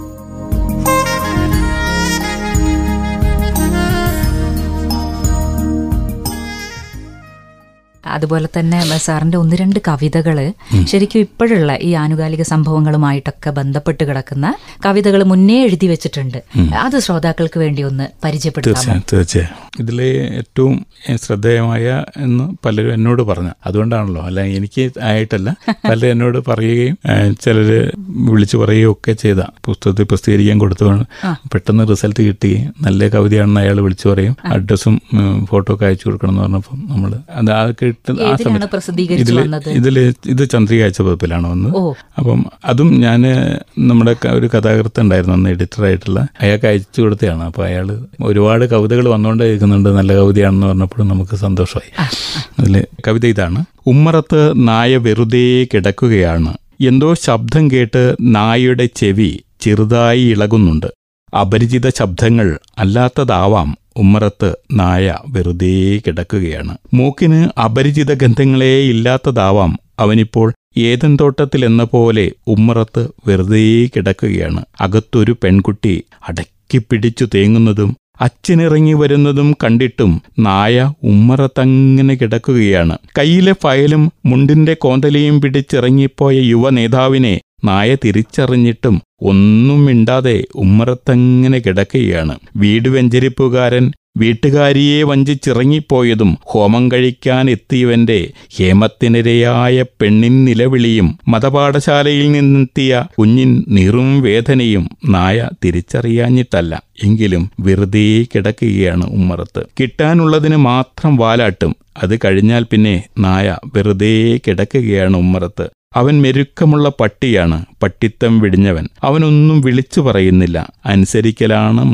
അതുപോലെ തന്നെ സാറിന്റെ ഒന്ന് രണ്ട് കവിതകള് ശരിക്കും ഇപ്പോഴുള്ള ഈ ആനുകാലിക സംഭവങ്ങളുമായിട്ടൊക്കെ ബന്ധപ്പെട്ട് കിടക്കുന്ന കവിതകൾ മുന്നേ എഴുതി വെച്ചിട്ടുണ്ട് അത് ശ്രോതാക്കൾക്ക് വേണ്ടി ഒന്ന് പരിചയപ്പെടുത്താമോ തീർച്ചയായും തീർച്ചയായും ഇതിലെ ഏറ്റവും ശ്രദ്ധേയമായ എന്ന് പലരും എന്നോട് പറഞ്ഞു അതുകൊണ്ടാണല്ലോ അല്ല എനിക്ക് ആയിട്ടല്ല പലരും എന്നോട് പറയുകയും ചിലർ വിളിച്ചു പറയുകയും ഒക്കെ ചെയ്ത പുസ്തകത്തിൽ പ്രസിദ്ധീകരിക്കാൻ കൊടുത്തതാണ് പെട്ടെന്ന് റിസൾട്ട് കിട്ടുകയും നല്ല കവിതയാണെന്ന് അയാൾ വിളിച്ചു പറയും അഡ്രസ്സും ഫോട്ടോ ഒക്കെ അയച്ചു കൊടുക്കണം എന്ന് പറഞ്ഞപ്പോൾ നമ്മൾ അത് ആ കിട്ടുന്ന ആ ഏതിലാണ് സമയത്ത് പ്രസിദ്ധീകരിച്ചു ഇതിൽ വന്നത് ഇതിൽ ഇത് ചന്ദ്രിക അയച്ച പതിപ്പിലാണ് വന്നത് ഓ അപ്പം അതും ഞാൻ നമ്മുടെ ക- ഒരു കഥാകൃത്ത് ഉണ്ടായിരുന്നു അന്ന് എഡിറ്ററായിട്ടുള്ള അയാൾക്ക് അയച്ചു കൊടുത്തതാണ് അപ്പോൾ അയാൾ ഒരുപാട് കവിതകൾ വന്നുകൊണ്ടേ ഇരിക്കുന്നുണ്ട് നല്ല കവിതയാണെന്ന് പറഞ്ഞപ്പോഴും നമുക്ക് സന്തോഷമായി അതിൽ കവിത ഇതാണ് ഉമ്മറത്ത് നായ വെറുതെ കിടക്കുകയാണ് എന്തോ ശബ്ദം കേട്ട് നായയുടെ ചെവി ചെറുതായി ഇളകുന്നുണ്ട് അപരിചിത ശബ്ദങ്ങൾ അല്ലാത്തതാവാം ഉമ്മറത്ത് നായ വെറുതെ കിടക്കുകയാണ് മൂക്കിന് അപരിചിത ഗന്ധങ്ങളേ ഇല്ലാത്തതാവാം അവനിപ്പോൾ ഏതൻ തോട്ടത്തിൽ എന്ന പോലെ ഉമ്മറത്ത് വെറുതെ കിടക്കുകയാണ് അകത്തൊരു പെൺകുട്ടി അടക്കിപ്പിടിച്ചു തേങ്ങുന്നതും അച്ഛനിറങ്ങി വരുന്നതും കണ്ടിട്ടും നായ ഉമ്മറത്തങ്ങനെ കിടക്കുകയാണ് കയ്യിലെ ഫയലും മുണ്ടിന്റെ കോന്തലയും പിടിച്ചിറങ്ങിപ്പോയ യുവ നേതാവിനെ നായ തിരിച്ചറിഞ്ഞിട്ടും ഒന്നും മിണ്ടാതെ ഉമ്മറത്തങ്ങനെ കിടക്കുകയാണ് വീട് വെഞ്ചരിപ്പുകാരൻ വീട്ടുകാരിയെ വഞ്ചിച്ചിറങ്ങിപ്പോയതും ഹോമം കഴിക്കാൻ എത്തിയവന്റെ ഹേമത്തിനിരയായ പെണ്ണിൻ നിലവിളിയും മതപാഠശാലയിൽ നിന്നെത്തിയ കുഞ്ഞിൻ നീറും വേദനയും നായ തിരിച്ചറിയാഞ്ഞിട്ടല്ല എങ്കിലും വെറുതെ കിടക്കുകയാണ് ഉമ്മറത്ത് കിട്ടാനുള്ളതിന് മാത്രം വാലാട്ടും അത് കഴിഞ്ഞാൽ പിന്നെ നായ വെറുതെ കിടക്കുകയാണ് ഉമ്മറത്ത് അവൻ മെരുക്കമുള്ള പട്ടിയാണ് പട്ടിത്തം വിടിഞ്ഞവൻ അവനൊന്നും വിളിച്ചു പറയുന്നില്ല അനുസരിക്കലാണ് മതം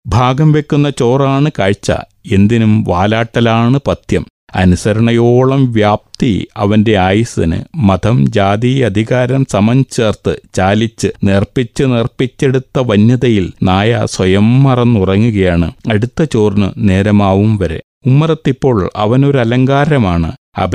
ഭാഗം വെക്കുന്ന ചോറാണ് കാഴ്ച എന്തിനും വാലാട്ടലാണ് പഥ്യം അനുസരണയോളം വ്യാപ്തി അവന്റെ ആയുസ്സിന് മതം ജാതി അധികാരം സമം ചേർത്ത് ചാലിച്ച് നേർപ്പിച്ച് നേർപ്പിച്ചെടുത്ത വന്യതയിൽ നായ സ്വയം മറന്നുറങ്ങുകയാണ് അടുത്ത ചോറിന് നേരമാവും വരെ ഉമ്മറത്തിപ്പോൾ അവനൊരു അലങ്കാരമാണ്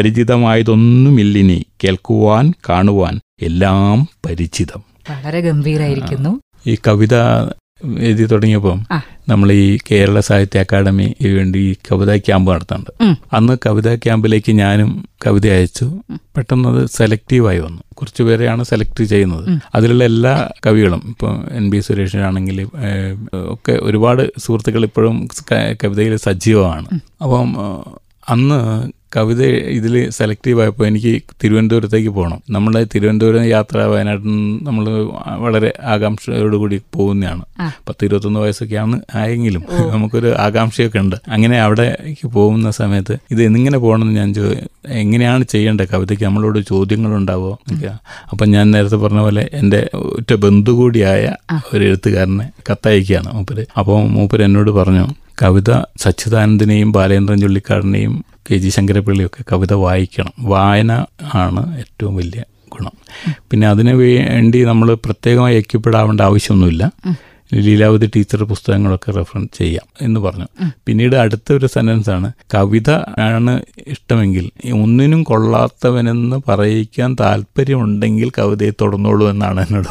അപരിചിതമായതൊന്നുമില്ലിനി കേൾക്കുവാൻ കാണുവാൻ എല്ലാം പരിചിതം വളരെ ഗംഭീരായിരിക്കുന്നു ഈ കവിത എഴുതി തുടങ്ങിയപ്പം ആ. നമ്മൾ ഈ കേരള സാഹിത്യ അക്കാദമിക്ക് വേണ്ടി ഈ കവിതാ ക്യാമ്പ് നടത്തുന്നുണ്ട് ഉം. അന്ന് കവിതാ ക്യാമ്പിലേക്ക് ഞാനും കവിത അയച്ചു പെട്ടെന്ന് അത് സെലക്റ്റീവായി വന്നു കുറച്ച് പേരെയാണ് സെലക്ട് ചെയ്യുന്നത് ഉം. അതിലുള്ള എല്ലാ കവികളും ഇപ്പോൾ എൻ ബി സുരേഷിനാണെങ്കിൽ ഒക്കെ ഒരുപാട് സുഹൃത്തുക്കൾ ഇപ്പോഴും കവിതയിൽ സജീവമാണ് അപ്പം ആ, അന്ന് കവിത ഇതിൽ സെലക്റ്റീവ് ആയപ്പോൾ എനിക്ക് തിരുവനന്തപുരത്തേക്ക് പോകണം നമ്മുടെ തിരുവനന്തപുരം യാത്ര വയനാട്ടിൽ നമ്മൾ വളരെ ആകാംക്ഷയോടുകൂടി പോകുന്നതാണ് ആ. പത്ത് ഇരുപത്തൊന്ന് വയസ്സൊക്കെയാണ് ആയെങ്കിലും നമുക്കൊരു ആകാംക്ഷയൊക്കെ ഉണ്ട് അങ്ങനെ അവിടേക്ക് പോകുന്ന സമയത്ത് ഇത് എന്നിങ്ങനെ പോകണമെന്ന് ഞാൻ ചോ എങ്ങനെയാണ് ചെയ്യേണ്ടത് കവിതയ്ക്ക് നമ്മളോട് ചോദ്യങ്ങളുണ്ടാവോ എന്നൊക്കെ അപ്പം ഞാൻ നേരത്തെ പറഞ്ഞ പോലെ എൻ്റെ ഒറ്റ ബന്ധു കൂടിയായ ഒരു എഴുത്തുകാരനെ കത്തയക്കുകയാണ് മൂപ്പര് അപ്പോൾ മൂപ്പര് എന്നോട് പറഞ്ഞു കവിത സച്ചിദാനന്ദനെയും ബാലേന്ദ്രൻ ചുള്ളിക്കാടിനെയും കെ ജി ശങ്കരപ്പിള്ളിയൊക്കെ കവിത വായിക്കണം വായന ആണ് ഏറ്റവും വലിയ ഗുണം പിന്നെ അതിനു വേണ്ടി നമ്മൾ പ്രത്യേകമായി ഐക്യപ്പെടാവേണ്ട ആവശ്യമൊന്നുമില്ല ലീലാവതി ടീച്ചർ പുസ്തകങ്ങളൊക്കെ റെഫറൻസ് ചെയ്യാം എന്ന് പറഞ്ഞു പിന്നീട് അടുത്ത ഒരു സെൻറ്റൻസ് ആണ് കവിത ആണ് ഇഷ്ടമെങ്കിൽ ഒന്നിനും കൊള്ളാത്തവനെന്ന് പറയിക്കാൻ താല്പര്യമുണ്ടെങ്കിൽ കവിതയെ തുടർന്നോളൂ എന്നാണ് എന്നോട്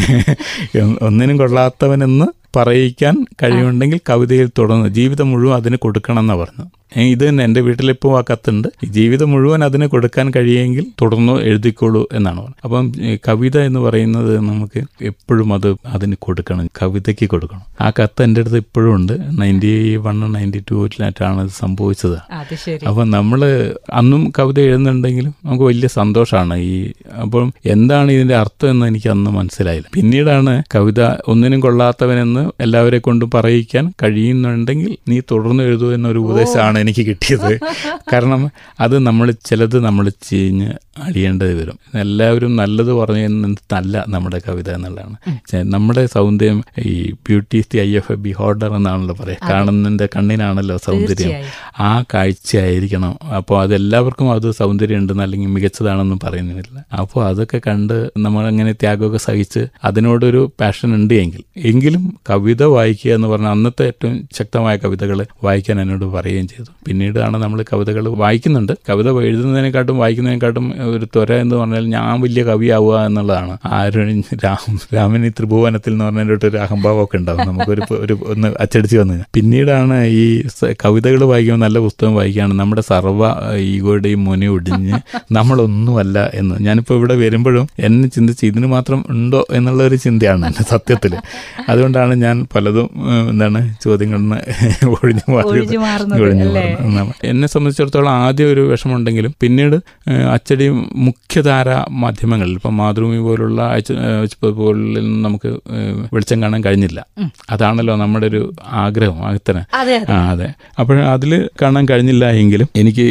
പറഞ്ഞത് ഒന്നിനും കൊള്ളാത്തവനെന്ന് പറയിക്കാൻ കഴിവുണ്ടെങ്കിൽ കവിതയിൽ തുടർന്ന് ജീവിതം മുഴുവൻ അതിന് കൊടുക്കണം എന്നാണ് പറഞ്ഞത് ഏ, ഇത് തന്നെ എൻ്റെ വീട്ടിലിപ്പോൾ ആ കത്തുണ്ട് ഈ ജീവിതം മുഴുവൻ അതിന് കൊടുക്കാൻ കഴിയുമെങ്കിൽ തുടർന്ന് എഴുതിക്കോളൂ എന്നാണ് പറഞ്ഞത് അപ്പം ഈ കവിത എന്ന് പറയുന്നത് നമുക്ക് എപ്പോഴും അത് അതിന് കൊടുക്കണം കവിതയ്ക്ക് കൊടുക്കണം ആ കത്ത് എൻ്റെ അടുത്ത് ഇപ്പോഴും ഉണ്ട് നയൻറ്റി വൺ നയൻറ്റി ടൂറ്റിലായിട്ടാണ് ഇത് സംഭവിച്ചത് അത് ശരി അപ്പം നമ്മൾ അന്നും കവിത എഴുതുന്നുണ്ടെങ്കിലും നമുക്ക് വലിയ സന്തോഷമാണ് ഈ അപ്പം എന്താണ് ഇതിന്റെ അർത്ഥം എന്ന് എനിക്ക് അന്ന് മനസ്സിലായില്ല പിന്നീടാണ് കവിത ഒന്നിനും കൊള്ളാത്തവനെന്ന് എല്ലാവരെ കൊണ്ടും പറയിക്കാൻ കഴിയുന്നുണ്ടെങ്കിൽ നീ തുടർന്ന് എഴുതൂ എന്നൊരു ഉപദേശമാണ് എനിക്ക് കിട്ടിയത് കാരണം അത് നമ്മൾ ചിലത് നമ്മൾ ചീഞ്ഞ് അടിയേണ്ടത് വരും എല്ലാവരും നല്ലത് പറഞ്ഞല്ല നമ്മുടെ കവിത എന്നുള്ളതാണ് ചെ- നമ്മുടെ സൗന്ദര്യം ഈ beauty the eye of a beholder എന്നാണല്ലോ പറയുക കാണുന്നതിന്റെ കണ്ണിനാണല്ലോ സൗന്ദര്യം തീർച്ചയായും. ആ കാഴ്ചയായിരിക്കണം അപ്പോൾ അതെല്ലാവർക്കും അത് സൗന്ദര്യം ഉണ്ടെന്ന് അല്ലെങ്കിൽ മികച്ചതാണെന്നും പറയുന്നില്ല അപ്പോൾ അതൊക്കെ കണ്ട് നമ്മളങ്ങനെ ത്യാഗമൊക്കെ സഹിച്ച് അതിനോടൊരു പാഷൻ ഉണ്ട് എങ്കിൽ എങ്കിലും കവിത വായിക്കുക എന്ന് പറഞ്ഞാൽ അന്നത്തെ ഏറ്റവും ശക്തമായ കവിതകൾ വായിക്കാൻ എന്നോട് പറയുകയും ചെയ്തു പിന്നീടാണ് നമ്മൾ കവിതകൾ വായിക്കുന്നുണ്ട് കവിത എഴുതുന്നതിനെക്കാട്ടും വായിക്കുന്നതിനെക്കാട്ടും ഒരു ത്വര എന്ന് പറഞ്ഞാൽ ഞാൻ വലിയ കവിയാവുക എന്നുള്ളതാണ് ആരും രാം രാമനി ത്രിഭുവനത്തിൽ എന്ന് പറഞ്ഞതിൻ്റെ ഒരു അഹംഭാവമൊക്കെ ഉണ്ടാവും നമുക്കൊരു ഒരു ഒന്ന് അച്ചടിച്ച് വന്നു കഴിഞ്ഞാൽ. പിന്നീടാണ് ഈ കവിതകൾ വായിക്കുമ്പോൾ നല്ല പുസ്തകം വായിക്കുകയാണ് നമ്മുടെ സർവ്വ ഈഗോയുടെയും മുനി ഒടിഞ്ഞ് നമ്മളൊന്നുമല്ല എന്ന് ഞാനിപ്പോൾ ഇവിടെ വരുമ്പോഴും എന്നെ ചിന്തിച്ച് ഇതിന് മാത്രം ഉണ്ടോ എന്നുള്ള ഒരു ചിന്തയാണ് എൻ്റെ സത്യത്തിൽ അതുകൊണ്ടാണ് ഞാൻ പലതും ഏഹ്, എന്താണ് ചോദ്യങ്ങളിൽ നിന്ന് ഒഴിഞ്ഞു മാറിയത് ഒഴിഞ്ഞു മാറുന്നത് ഒഴിഞ്ഞു അല്ലേ? മാറുന്നത് എന്നെ സംബന്ധിച്ചിടത്തോളം ആദ്യം ഒരു വിഷമമുണ്ടെങ്കിലും പിന്നീട് ഏഹ്, അച്ചടി മുഖ്യധാര മാധ്യമങ്ങളിൽ ഇപ്പം മാതൃഭൂമി പോലുള്ള അച്ച- ഏഹ്, പോലുള്ള നമുക്ക് ഏഹ്, വെളിച്ചം കാണാൻ കഴിഞ്ഞില്ല അതാണല്ലോ നമ്മുടെ ഒരു ആഗ്രഹം അത്തരം അതെ ആ അതെ അപ്പോൾ അതിൽ കാണാൻ കഴിഞ്ഞില്ല എങ്കിലും എനിക്ക്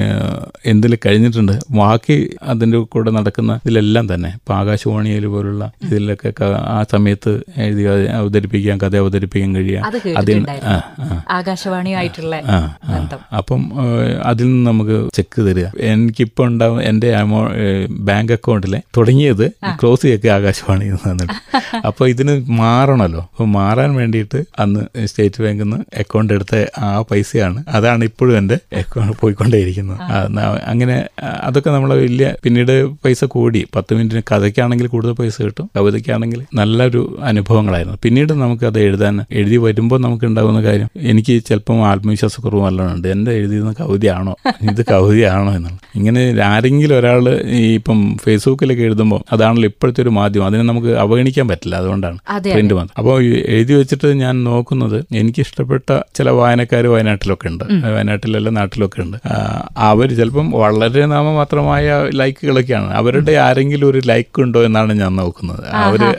എന്തിൽ കഴിഞ്ഞിട്ടുണ്ട് ബാക്കി അതിൻ്റെ കൂടെ നടക്കുന്ന ഇതിലെല്ലാം തന്നെ ഇപ്പം ആകാശവാണിയിൽ പോലുള്ള ഇതിലൊക്കെ ക- ആ സമയത്ത് എഴുതി അവതരിപ്പിക്കാൻ കഥ അവതരിപ്പിക്കാൻ കഴിയുക അത് അതിൽ കേട്ടിട്ടുണ്ടായിരുന്നു ആ ആ ആകാശവാണിയുമായിട്ടുള്ള ആ, ആ. ബന്ധം അപ്പം ഏഹ്, അതിൽ നിന്ന് നമുക്ക് ചെക്ക് തരിക എനിക്കിപ്പോൾ ഉണ്ടാവും എൻ്റെ അമൗ ബാങ്ക് അക്കൗണ്ടിലെ തുടങ്ങിയത് ക്ലോസ് ചെയ്യൊക്കെ ആകാശവാണി തന്നിട്ട് അപ്പോൾ ഇതിന് മാറണമല്ലോ അപ്പോൾ മാറാൻ വേണ്ടിയിട്ട് അന്ന് സ്റ്റേറ്റ് ബാങ്കിൽ നിന്ന് അക്കൗണ്ട് എടുത്ത ആ പൈസയാണ് അതാണ് ഇപ്പോഴും എൻ്റെ അക്കൗണ്ട് പോയിക്കൊണ്ടേയിരിക്കുന്നത് ആ, ന- അങ്ങനെ ആ, അതൊക്കെ നമ്മൾ വലിയ പിന്നീട് പൈസ കൂടി പത്ത് മിനിറ്റിന് കഥയ്ക്കാണെങ്കിൽ കൂടുതൽ പൈസ കിട്ടും കവിതയ്ക്കാണെങ്കിൽ നല്ലൊരു അനുഭവങ്ങളായിരുന്നു പിന്നീട് നമുക്ക് അത് എഴുതാൻ എഴുതി വരുമ്പോൾ നമുക്ക് ഉണ്ടാകുന്ന കാര്യം എനിക്ക് ചിലപ്പം ആത്മവിശ്വാസക്കുറവ് നല്ലോണം ഉണ്ട് എൻ്റെ എഴുതിയിരുന്ന കവിതയാണോ ഇത് കവിതയാണോ എന്നുള്ളത് ഇങ്ങനെ ആരെങ്കിലും ഒരാൾ ഈ ഇപ്പം ഫേസ്ബുക്കിലൊക്കെ എഴുതുമ്പോൾ അതാണല്ലോ ഇപ്പോഴത്തെ ഒരു മാധ്യമം അതിനെ നമുക്ക് അവഗണിക്കാൻ പറ്റില്ല അതുകൊണ്ടാണ് അതെ പ്രിന്റ് മാത്രം അപ്പോൾ ഈ എഴുതി വെച്ചിട്ട് ഞാൻ നോക്കുന്നത് എനിക്ക് ഇഷ്ടപ്പെട്ട ചില വായനക്കാർ വയനാട്ടിലൊക്കെ ഉണ്ട് വയനാട്ടിലല്ല നാട്ടിലൊക്കെ ഉണ്ട് അവർ ചിലപ്പം വളരെ നാമമാത്രമായ ലൈക്കുകളൊക്കെയാണ് അവരുടെ ആരെങ്കിലും ഒരു ലൈക്ക് ഉണ്ടോ എന്നാണ് ഞാൻ നോക്കുന്നത് അവർ അപ്പോൾ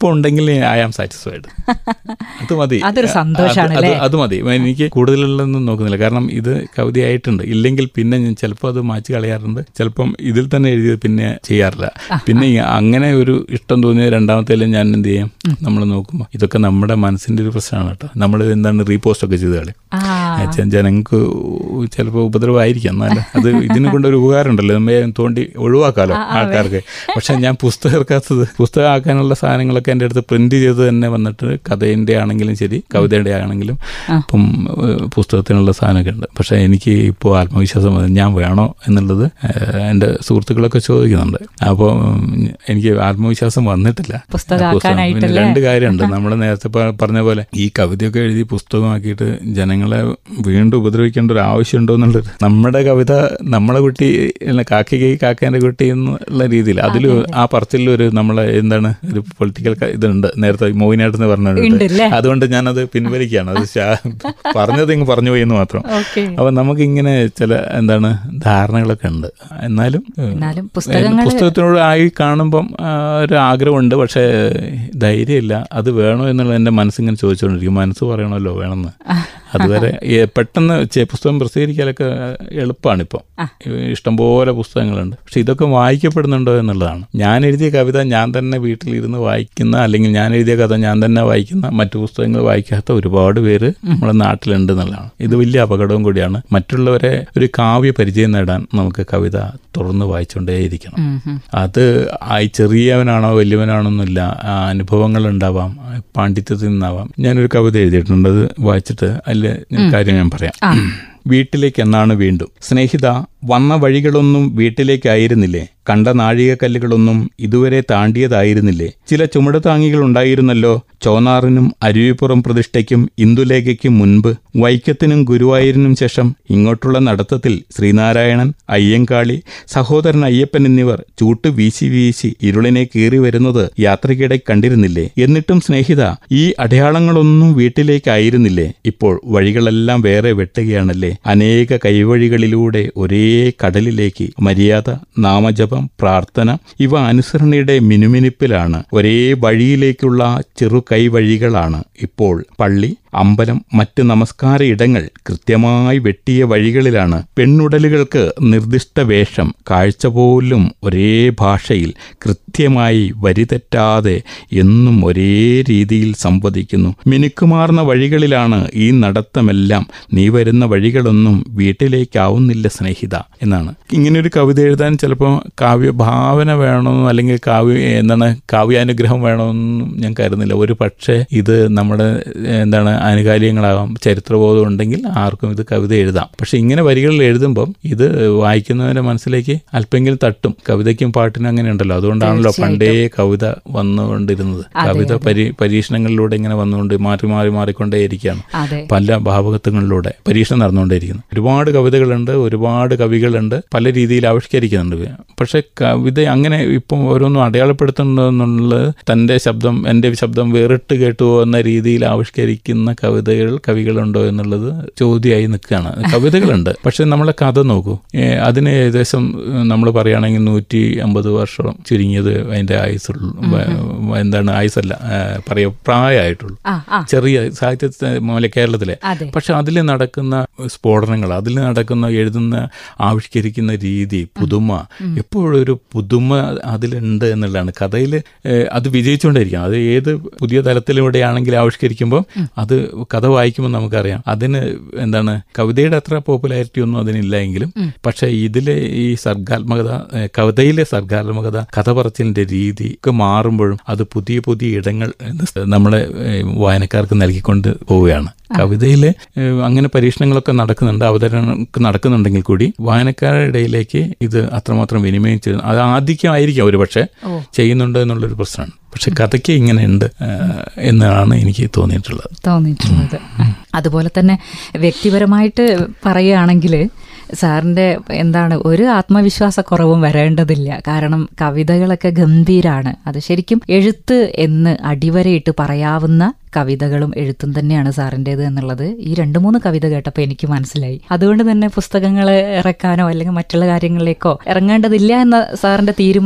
ഇപ്പോൾ ഉണ്ടെങ്കിൽ ഐ ആം സാറ്റിസ്ഫൈഡ് അത് മതി അതൊരു സന്തോഷാണ് അത്- അത് അല്ലേ? അത് മതി എനിക്ക് കൂടുതലുള്ളതൊന്നും നോക്കുന്നില്ല കാരണം ഇത് കവിതയായിട്ടുണ്ട് ഇല്ലെങ്കിൽ പിന്നെ ഞാൻ ചിലപ്പോൾ അത് മാറ്റി കളയാറുണ്ട് ചിലപ്പം ഇതിൽ തന്നെ എഴുതിയത് പിന്നെ ചെയ്യാറില്ല പിന്നെ ഈ അങ്ങനെ ഒരു ഇഷ്ടം തോന്നിയ രണ്ടാമത്തേലും ഞാൻ എന്ത് ചെയ്യും നമ്മൾ നോക്കുമ്പോൾ ഇതൊക്കെ നമ്മുടെ മനസ്സിന്റെ ഒരു പ്രശ്നമാണ് കേട്ടോ നമ്മൾ എന്താണ് റീപോസ്റ്റ് ഒക്കെ ചെയ്ത് കളയും ആ ചെ- ജനങ്ങൾക്ക് ചിലപ്പോൾ ഉപദ്രവമായിരിക്കാം എന്നാലും അത് ഇതിനെ കൊണ്ട് ഒരു ഉപകാരം ഉണ്ടല്ലോ നമ്മെ തോണ്ടി ഒഴിവാക്കാലോ ആൾക്കാർക്ക് പക്ഷെ ഞാൻ പുസ്തകം ഇറക്കാത്തത് പുസ്തകം ആക്കാനുള്ള സാധനങ്ങളൊക്കെ എൻ്റെ അടുത്ത് പ്രിന്റ് ചെയ്ത് തന്നെ വന്നിട്ട് കഥേൻ്റെ ആണെങ്കിലും ശരി കവിതയുടെ ആണെങ്കിലും ഇപ്പം ഏഹ്, പുസ്തകത്തിനുള്ള സാധനമൊക്കെ ഉണ്ട് പക്ഷെ എനിക്ക് ഇപ്പോൾ ആത്മവിശ്വാസം വന്നു. ഞാൻ വേണോ എന്നുള്ളത് ഏഹ്, എൻ്റെ സുഹൃത്തുക്കളൊക്കെ ചോദിക്കുന്നുണ്ട് അപ്പോൾ എനിക്ക് ആത്മവിശ്വാസം വന്നിട്ടില്ല പുസ്തകം പുസ്തകം. പിന്നെ ആക്കാനായിട്ടല്ലേ? രണ്ട് കാര്യമുണ്ട് നമ്മൾ നേരത്തെ പ- പറഞ്ഞ പോലെ ഈ കവിതയൊക്കെ എഴുതി പുസ്തകമാക്കിയിട്ട് ജനങ്ങളെ വീണ്ടും ഉപദ്രവിക്കേണ്ട ഒരു ആവശ്യമുണ്ടോ എന്നുള്ളത് നമ്മുടെ കവിത നമ്മളെ കുട്ടി അല്ല, കാക്കയ്ക്ക് കാക്കേൻ്റെ കുട്ടി എന്നുള്ള രീതിയിൽ അതിൽ ആ പറച്ചിൽ ഒരു നമ്മളെ എന്താണ് ഒരു പൊളിറ്റിക്കൽ ഇതുണ്ട് നേരത്തെ മോഹിനായിട്ടെന്ന് പറഞ്ഞിട്ടുണ്ട് ഉണ്ടല്ലേ? അതുകൊണ്ട് ഞാനത് പിൻവലിക്കുകയാണ് അത് ശാ- പറഞ്ഞത് ഇങ്ങ് പറഞ്ഞു പോയി എന്ന് മാത്രം ഓക്കെ അപ്പൊ നമുക്കിങ്ങനെ ചില എന്താണ് ധാരണകളൊക്കെ ഉണ്ട് എന്നാലും ഏഹ്, എന്നാലും പുസ്തകങ്ങള് പുസ്തകത്തിനോട് ആയി കാണുമ്പം ആ, ഒരു ആഗ്രഹമുണ്ട് പക്ഷേ ധൈര്യമില്ല അത് വേണോ എന്നുള്ള എൻ്റെ മനസ്സിങ്ങനെ ചോദിച്ചുകൊണ്ടിരിക്കും മനസ്സ് പറയണമല്ലോ വേണമെന്ന് അതുവരെ ഈ പെട്ടെന്ന് ചെ- പുസ്തകം പ്രസിദ്ധീകരിക്കാനൊക്കെ എളുപ്പമാണിപ്പം ഇഷ്ടംപോലെ പുസ്തകങ്ങളുണ്ട് പക്ഷെ ഇതൊക്കെ വായിക്കപ്പെടുന്നുണ്ടോ എന്നുള്ളതാണ് ഞാൻ എഴുതിയ കവിത ഞാൻ തന്നെ വീട്ടിലിരുന്ന് വായിക്കുന്ന അല്ലെങ്കിൽ ഞാൻ എഴുതിയ കഥ ഞാൻ തന്നെ വായിക്കുന്ന മറ്റു പുസ്തകങ്ങൾ വായിക്കാത്ത ഒരുപാട് പേര് നമ്മുടെ നാട്ടിലുണ്ട് എന്നുള്ളതാണ് ഇത് വലിയ അപകടവും കൂടിയാണ് മറ്റുള്ളവരെ ഒരു കാവ്യ പരിചയം നേടാൻ നമുക്ക് കവിത തുറന്ന് വായിച്ചുകൊണ്ടേയിരിക്കണം ഉം, ഉം. അത് ആ ചെറിയവനാണോ വലിയവനാണോ എന്നില്ല ആ അനുഭവങ്ങൾ ഉണ്ടാവാം ആ പാണ്ഡിത്യത്തിൽ നിന്നാവാം ഞാനൊരു കവിത എഴുതിയിട്ടുണ്ട് അത് വായിച്ചിട്ട് അതിൽ കാര്യം ഞാൻ പറയാം വീട്ടിലേക്ക് എന്നാണ് വീണ്ടും സ്നേഹിത വന്ന വഴികളൊന്നും വീട്ടിലേക്കായിരുന്നില്ലേ കണ്ട നാഴികക്കല്ലുകളൊന്നും ഇതുവരെ താണ്ടിയതായിരുന്നില്ലേ ചില ചുമടുതാങ്ങികൾ ഉണ്ടായിരുന്നല്ലോ ചോനാറിനും അരുവിപ്പുറം പ്രതിഷ്ഠയ്ക്കും ഇന്ദുലേഖയ്ക്കും മുൻപ് വൈക്കത്തിനും ഗുരുവായൂരിനും ശേഷം ഇങ്ങോട്ടുള്ള നടത്തത്തിൽ ശ്രീനാരായണൻ അയ്യങ്കാളി സഹോദരൻ അയ്യപ്പൻ എന്നിവർ ചൂട്ട് വീശി വീശി ഇരുളിനെ കീറി വരുന്നത് യാത്രയ്ക്കിടെ കണ്ടിരുന്നില്ലേ എന്നിട്ടും സ്നേഹിത ഈ അടയാളങ്ങളൊന്നും വീട്ടിലേക്കായിരുന്നില്ലേ ഇപ്പോൾ വഴികളെല്ലാം വേറെ വെട്ടുകയാണല്ലേ അനേക കൈവഴികളിലൂടെ ഒരേ കടലിലേക്ക് മര്യാദ നാമജപം പ്രാർത്ഥന ഇവ അനുസരണയുടെ മിനുമിനുപ്പിലാണ് ഒരേ വഴിയിലേക്കുള്ള ചെറു കൈവഴികളാണ് ഇപ്പോൾ പള്ളി അമ്പലം മറ്റ് നമസ്കാര ഇടങ്ങൾ കൃത്യമായി വെട്ടിയ വഴികളിലാണ് പെണ്ണുടലുകൾക്ക് നിർദ്ദിഷ്ട വേഷം കാഴ്ച പോലും ഒരേ ഭാഷയിൽ കൃത്യമായി വരിതെറ്റാതെ എന്നും ഒരേ രീതിയിൽ സംവദിക്കുന്നു മിനുക്കുമാർന്ന വഴികളിലാണ് ഈ നടത്തമെല്ലാം നീ വരുന്ന വഴികളൊന്നും വീട്ടിലേക്കാവുന്നില്ല സ്നേഹിത എന്നാണ് ഇങ്ങനെയൊരു കവിത എഴുതാൻ ചിലപ്പോൾ കാവ്യഭാവന വേണമെന്നും അല്ലെങ്കിൽ കാവ്യ എന്താണ് കാവ്യാനുഗ്രഹം വേണമെന്നും ഞാൻ കരുതുന്നില്ല ഒരു പക്ഷേ ഇത് നമ്മുടെ എന്താണ് ആനുകാലികങ്ങളാകാം ചരിത്രബോധം ഉണ്ടെങ്കിൽ ആർക്കും ഇത് കവിത എഴുതാം പക്ഷെ ഇങ്ങനെ വരികളിൽ എഴുതുമ്പം ഇത് വായിക്കുന്നവന്റെ മനസ്സിലേക്ക് അല്പെങ്കിലും തട്ടും കവിതയ്ക്കും പാട്ടിനും അങ്ങനെ ഉണ്ടല്ലോ അതുകൊണ്ടാണല്ലോ പണ്ടേ കവിത വന്നുകൊണ്ടിരുന്നത് കവിത പരി പരീക്ഷണങ്ങളിലൂടെ ഇങ്ങനെ വന്നുകൊണ്ട് മാറി മാറി മാറിക്കൊണ്ടേയിരിക്കുകയാണ് അതെ പല ഭാവകത്വങ്ങളിലൂടെ പരീക്ഷണം നടന്നുകൊണ്ടേയിരിക്കുന്നു ഒരുപാട് കവിതകളുണ്ട് ഒരുപാട് കവികളുണ്ട് പല രീതിയിൽ ആവിഷ്കരിക്കുന്നുണ്ട് പക്ഷെ കവിത അങ്ങനെ ഇപ്പം ഓരോന്നും അടയാളപ്പെടുത്തുന്നുള്ളത് തൻ്റെ ശബ്ദം എൻ്റെ ശബ്ദം വേറിട്ട് കേട്ടു എന്ന രീതിയിൽ ആവിഷ്കരിക്കുന്ന കവിതകൾ കവികളുണ്ടോ എന്നുള്ളത് ചോദ്യമായി നിൽക്കുകയാണ് കവിതകളുണ്ട് പക്ഷെ നമ്മളെ കഥ നോക്കൂ ഏ, അതിന് ഏകദേശം നമ്മൾ പറയുകയാണെങ്കിൽ നൂറ്റി അമ്പത് വർഷം ചുരുങ്ങിയത് അതിൻ്റെ ആയുസുള്ളൂ വ- എന്താണ് ആയുസല്ല ഏ, പറയാ പ്രായമായിട്ടുള്ളൂ ആ ആ ചെറിയ സാഹിത്യത്തെ മൂല കേരളത്തിലെ അതെ പക്ഷെ അതിൽ നടക്കുന്ന സ്ഫോടനങ്ങൾ അതിൽ നടക്കുന്ന എഴുതുന്ന ആവിഷ്കരിക്കുന്ന രീതി പുതുമ എപ്പോഴും ഒരു പുതുമ അതിലുണ്ട് എന്നുള്ളതാണ് കഥയിൽ അത് വിജയിച്ചുകൊണ്ടിരിക്കണം അത് ഏത് പുതിയ തലത്തിലൂടെയാണെങ്കിലും ആവിഷ്കരിക്കുമ്പോൾ അത് കഥ വായിക്കുമ്പോൾ നമുക്കറിയാം അതിന് എന്താണ് കവിതയുടെ അത്ര പോപ്പുലാരിറ്റി ഒന്നും അതിനില്ല എങ്കിലും പക്ഷെ ഇതിലെ ഈ സർഗാത്മകത ഏഹ്, കവിതയിലെ സർഗാത്മകത കഥ പറച്ചിലിന്റെ രീതി ഒക്കെ മാറുമ്പോഴും അത് പുതിയ പുതിയ ഇടങ്ങൾ നമ്മളെ ഏഹ്, വായനക്കാർക്ക് നൽകിക്കൊണ്ട് പോവുകയാണ് കവിതയിൽ അങ്ങനെ പരീക്ഷണങ്ങളൊക്കെ നടക്കുന്നുണ്ട് അവതരണം ഒക്കെ നടക്കുന്നുണ്ടെങ്കിൽ കൂടി വായനക്കാരുടെ ഇടയിലേക്ക് ഇത് അത്രമാത്രം വിനിമയം ചെയ്യുന്നു അത് ആധിക്യമായിരിക്കാം ഒരു പക്ഷേ ചെയ്യുന്നുണ്ട് എന്നുള്ളൊരു പ്രശ്നമാണ് പക്ഷെ കഥയ്ക്ക് ഇങ്ങനെ ഉണ്ട് ഏഹ്, എന്നാണ് എനിക്ക് തോന്നിയിട്ടുള്ളത് തോന്നിയിട്ടുള്ളത് അതുപോലെ തന്നെ വ്യക്തിപരമായിട്ട് പറയുകയാണെങ്കിൽ സാറിൻ്റെ എന്താണ് ഒരു ആത്മവിശ്വാസക്കുറവും വരേണ്ടതില്ല കാരണം കവിതകളൊക്കെ ഗംഭീരാണ് അത് ശരിക്കും എഴുത്ത് എന്ന് അടിവരയിട്ട് പറയാവുന്ന കവിതകളും എഴുത്തും തന്നെയാണ് സാറിൻ്റേത് എന്നുള്ളത് ഈ രണ്ട് മൂന്ന് കവിത കേട്ടപ്പോൾ എനിക്ക് മനസ്സിലായി അതുകൊണ്ട് തന്നെ പുസ്തകങ്ങൾ ഇറക്കാനോ അല്ലെങ്കിൽ മറ്റുള്ള കാര്യങ്ങളിലേക്കോ ഇറങ്ങേണ്ടതില്ല എന്ന സാറിൻ്റെ തീരുമാനം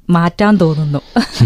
മാറ്റാൻ തോന്നുന്നു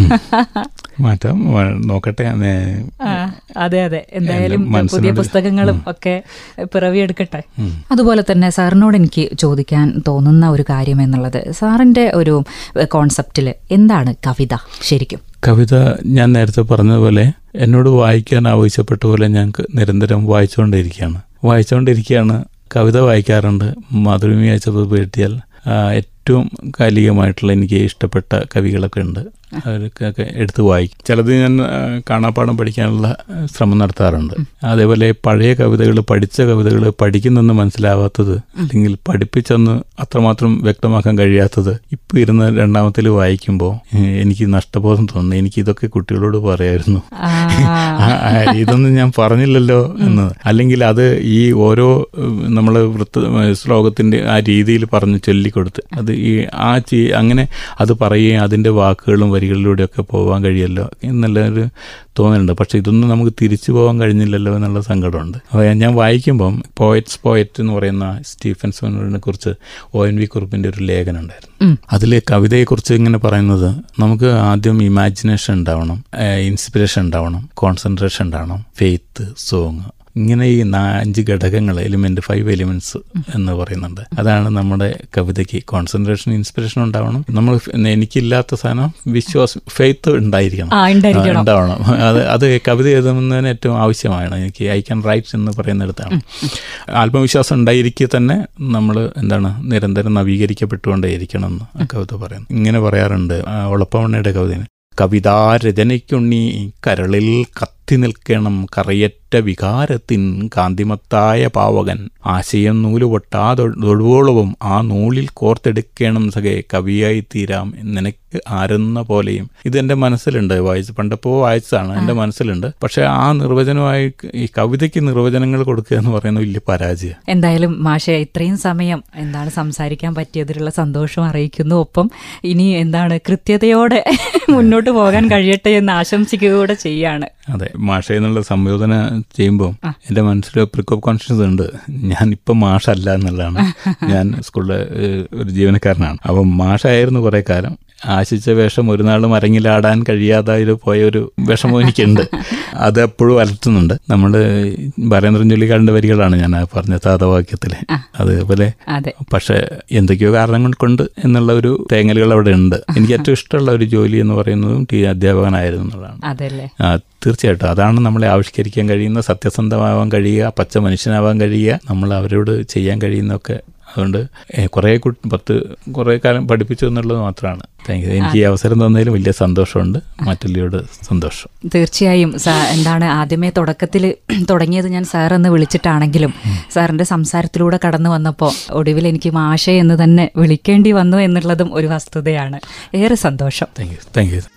മാറ്റാം വ- നോക്കട്ടെ ഏ, ആ, അതെ അതെ എന്തായാലും എല്ലാം മനസ്സിനോട് പുതിയ പുസ്തകങ്ങളും ഒക്കെ പിറവിയെടുക്കട്ടെ ഉം. അതുപോലെ തന്നെ സാറിനോട് എനിക്ക് ചോദിക്കാൻ തോന്നുന്ന ഒരു കാര്യം എന്നുള്ളത് സാറിന്റെ ഒരു കോൺസെപ്റ്റിൽ എന്താണ് കവിത ശരിക്കും കവിത ഞാൻ നേരത്തെ പറഞ്ഞതുപോലെ എന്നോട് വായിക്കാൻ ആവശ്യപ്പെട്ട പോലെ ഞാൻ ക- നിരന്തരം വായിച്ചുകൊണ്ടിരിക്കുകയാണ് വായിച്ചുകൊണ്ടിരിക്കുകയാണ് കവിത വായിക്കാറുണ്ട് മാതൃഭൂമി വായിച്ചപ്പോൾ പറ്റിയാൽ ആ, ഏറ്റവും കാലികമായിട്ടുള്ള എനിക്ക് ഇഷ്ടപ്പെട്ട കവികളൊക്കെ ഉണ്ട് അവർക്കൊക്കെ എടുത്ത് വായിക്കും ചിലത് ഞാൻ ആ, കാണാപ്പാഠം പഠിക്കാനുള്ള ആ, ശ്രമം നടത്താറുണ്ട് അതേപോലെ പഴയ കവിതകൾ പഠിച്ച കവിതകൾ പഠിക്കുന്നെന്ന് മനസ്സിലാവാത്തത് അല്ലെങ്കിൽ പഠിപ്പിച്ചെന്ന് അത്രമാത്രം വ്യക്തമാക്കാൻ കഴിയാത്തത് ഇപ്പം ഇരുന്ന് രണ്ടാമത്തിൽ വായിക്കുമ്പോൾ എനിക്ക് നഷ്ടബോധം തോന്നുന്നു എനിക്ക് ഇതൊക്കെ കുട്ടികളോട് പറയായിരുന്നു ആ, ആ, ആ, ഇതൊന്നും ഞാൻ പറഞ്ഞില്ലല്ലോ എന്ന് അല്ലെങ്കിൽ അത് ഈ ഓരോ നമ്മൾ വൃത്ത ശ്ലോകത്തിന്റെ ആ രീതിയിൽ പറഞ്ഞ് ചൊല്ലിക്കൊടുത്ത് അത് ഈ ആ ചി അങ്ങനെ അത് പറയുകയും അതിന്റെ വാക്കുകളും വരികളിലൂടെയൊക്കെ പോകാൻ കഴിയല്ലോ എന്നുള്ളൊരു തോന്നലുണ്ട് പക്ഷെ ഇതൊന്നും നമുക്ക് തിരിച്ചു പോകാൻ കഴിഞ്ഞില്ലല്ലോ എന്നുള്ള സങ്കടമുണ്ട് അപ്പോൾ ഞാൻ വായിക്കുമ്പം പോയറ്റ്സ് പോയറ്റ് എന്ന് പറയുന്ന സ്റ്റീഫൻ സോനറിനെ കുറിച്ച് ഒ എൻ വി കുറുപ്പിന്റെ ഒരു ലേഖനം ഉണ്ടായിരുന്നു ഉം. അതിൽ കവിതയെക്കുറിച്ച് ഇങ്ങനെ പറയുന്നത് നമുക്ക് ആദ്യം ഇമാജിനേഷൻ ഉണ്ടാവണം ഇൻസ്പിറേഷൻ ഉണ്ടാവണം കോൺസെൻട്രേഷൻ ഉണ്ടാവണം ഫെയ്ത്ത് സോങ് ഇങ്ങനെ ഈ നാ അഞ്ച് ഘടകങ്ങൾ എലിമെന്റ് ഫൈവ് എലിമെന്റ്സ് എന്ന് പറയുന്നുണ്ട് അതാണ് നമ്മുടെ കവിതയ്ക്ക് കോൺസെൻട്രേഷൻ ഇൻസ്പിറേഷൻ ഉണ്ടാവണം നമ്മൾ എനിക്കില്ലാത്ത സാധനം വിശ്വാസം ഫെയ്ത്ത് ഉണ്ടായിരിക്കണം ആ ഉണ്ടായിരിക്കണം ആ, ഉണ്ടാവണം അത് അത് കവിത എഴുതുന്നതിന് ഏറ്റവും ആവശ്യമാണ് എനിക്ക് ഐ ക്യാൻ റൈറ്റ് എന്ന് പറയുന്നിടത്താണ് ആത്മവിശ്വാസം ഉണ്ടായിരിക്കെ തന്നെ നമ്മൾ എന്താണ് നിരന്തരം നവീകരിക്കപ്പെട്ടുകൊണ്ടേയിരിക്കണം എന്ന് ആ കവിത പറയുന്നു ഇങ്ങനെ പറയാറുണ്ട് ആ, ഒളപ്പമണ്ണയുടെ കവിതയിൽ കവിതാരചനയ്ക്കുണ്ണി കരളിൽ കത്തി നിൽക്കണം കറയറ്റ വികാരത്തിൻ കാന്തിമത്തായ പാവകൻ ആശയം നൂലുപൊട്ടാതൊഴുവോളവും ആ നൂലിൽ കോർത്തെടുക്കണം സഖേ കവിയായി തീരാം നിനക്ക് ആരെന്ന പോലെയും ഇത് എൻ്റെ മനസ്സിലുണ്ട് വായിച്ച് പണ്ടപ്പോ വായിച്ചതാണ് എൻ്റെ മനസ്സിലുണ്ട് പക്ഷെ ആ നിർവചനമായി ഈ കവിതയ്ക്ക് നിർവചനങ്ങൾ കൊടുക്കുക എന്ന് പറയുന്നത് വലിയ പരാജയം എന്തായാലും മാഷ ഇത്രയും സമയം എന്താണ് സംസാരിക്കാൻ പറ്റിയതിലുള്ള സന്തോഷം അറിയിക്കുന്നു ഒപ്പം ഇനി എന്താണ് കൃത്യതയോടെ മുന്നോട്ട് പോകാൻ കഴിയട്ടെ എന്ന് ആശംസിക്കുക കൂടെ ചെയ്യാണ് അതെ മാഷ എന്നുള്ള സംയോജന ചെയ്യുമ്പോൾ ആ. എൻ്റെ മനസ്സിൽ പ്രിക് ഓഫ് കോൺഷ്യസ് ഉണ്ട് ഞാൻ ഇപ്പം മാഷല്ല എന്നുള്ളതാണ് ഞാൻ സ്കൂളിലെ ഏഹ്, ഒരു ജീവനക്കാരനാണ് അപ്പം മാഷായിരുന്നു കുറെ കാലം ആശിച്ച വേഷം ഒരു നാളും അരങ്ങിലാടാൻ കഴിയാതായി പോയ ഒരു വിഷമം എനിക്കുണ്ട് അത് എപ്പോഴും അലട്ടുന്നുണ്ട് നമ്മൾ ബാലേന്ദ്രൻ ജോലിക്കാരൻ്റെ വരികളാണ് ഞാൻ ആ പറഞ്ഞ താതവാക്യത്തിൽ ആ. അതേപോലെ അതെ പക്ഷെ എന്തൊക്കെയോ കാരണങ്ങൾ കൊണ്ട് എന്നുള്ള ഒരു തേങ്ങലുകൾ അവിടെ ഉണ്ട് എനിക്ക് ഏറ്റവും ഇഷ്ടമുള്ള ഒരു ജോലി എന്ന് പറയുന്നതും ടി അധ്യാപകനായിരുന്നു എന്നുള്ളതാണ് അതല്ലേ ആ, തീർച്ചയായിട്ടും അതാണ് നമ്മളെ ആവിഷ്കരിക്കാൻ കഴിയുന്ന സത്യസന്ധമാവാൻ കഴിയുക പച്ച മനുഷ്യനാവാൻ കഴിയുക നമ്മൾ അവരോട് ചെയ്യാൻ കഴിയുന്നതൊക്കെ അതുകൊണ്ട് ഏ, കുറേ കു പത്ത് കുറേ കാലം പഠിപ്പിച്ചു എന്നുള്ളത് മാത്രമാണ് താങ്ക് യു എനിക്ക് ഈ അവസരം തന്നതിലും വലിയ സന്തോഷമുണ്ട് മറ്റുള്ളവരോട് സന്തോഷം തീർച്ചയായും സാ- എന്താണ് ആദ്യമേ തുടക്കത്തിൽ തുടങ്ങിയത് ഞാൻ സാർ എന്ന് വിളിച്ചിട്ടാണെങ്കിലും സാറിന്റെ സംസാരത്തിലൂടെ കടന്നു വന്നപ്പോൾ ഒടുവിൽ എനിക്ക് മാഷ എന്ന് തന്നെ വിളിക്കേണ്ടി വന്നു എന്നുള്ളതും ഒരു വസ്തുതയാണ് ഏറെ സന്തോഷം താങ്ക് യു താങ്ക് യു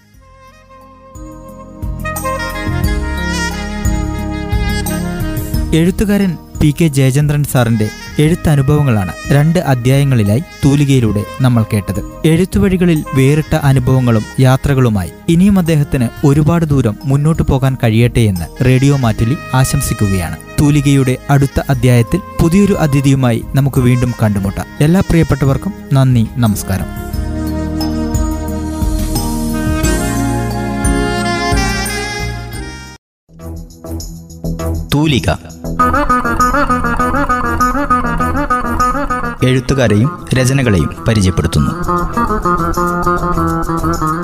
എഴുത്തുകാരൻ പി കെ ജയചന്ദ്രൻ സാറിന്റെ എഴുത്തനുഭവങ്ങളാണ് രണ്ട് അധ്യായങ്ങളിലായി തൂലികയിലൂടെ നമ്മൾ കേട്ടത് എഴുത്തുവഴികളിൽ വേറിട്ട അനുഭവങ്ങളും യാത്രകളുമായി ഇനിയും അദ്ദേഹത്തിന് ഒരുപാട് ദൂരം മുന്നോട്ടു പോകാൻ കഴിയട്ടെ എന്ന് റേഡിയോ മാറ്റുലി ആശംസിക്കുകയാണ് തൂലികയുടെ അടുത്ത അധ്യായത്തിൽ പുതിയൊരു അതിഥിയുമായി നമുക്ക് വീണ്ടും കണ്ടുമുട്ടാം എല്ലാ പ്രിയപ്പെട്ടവർക്കും നന്ദി നമസ്കാരം തൂലിക എഴുത്തുകാരെയും രചനകളെയും പരിചയപ്പെടുത്തുന്നു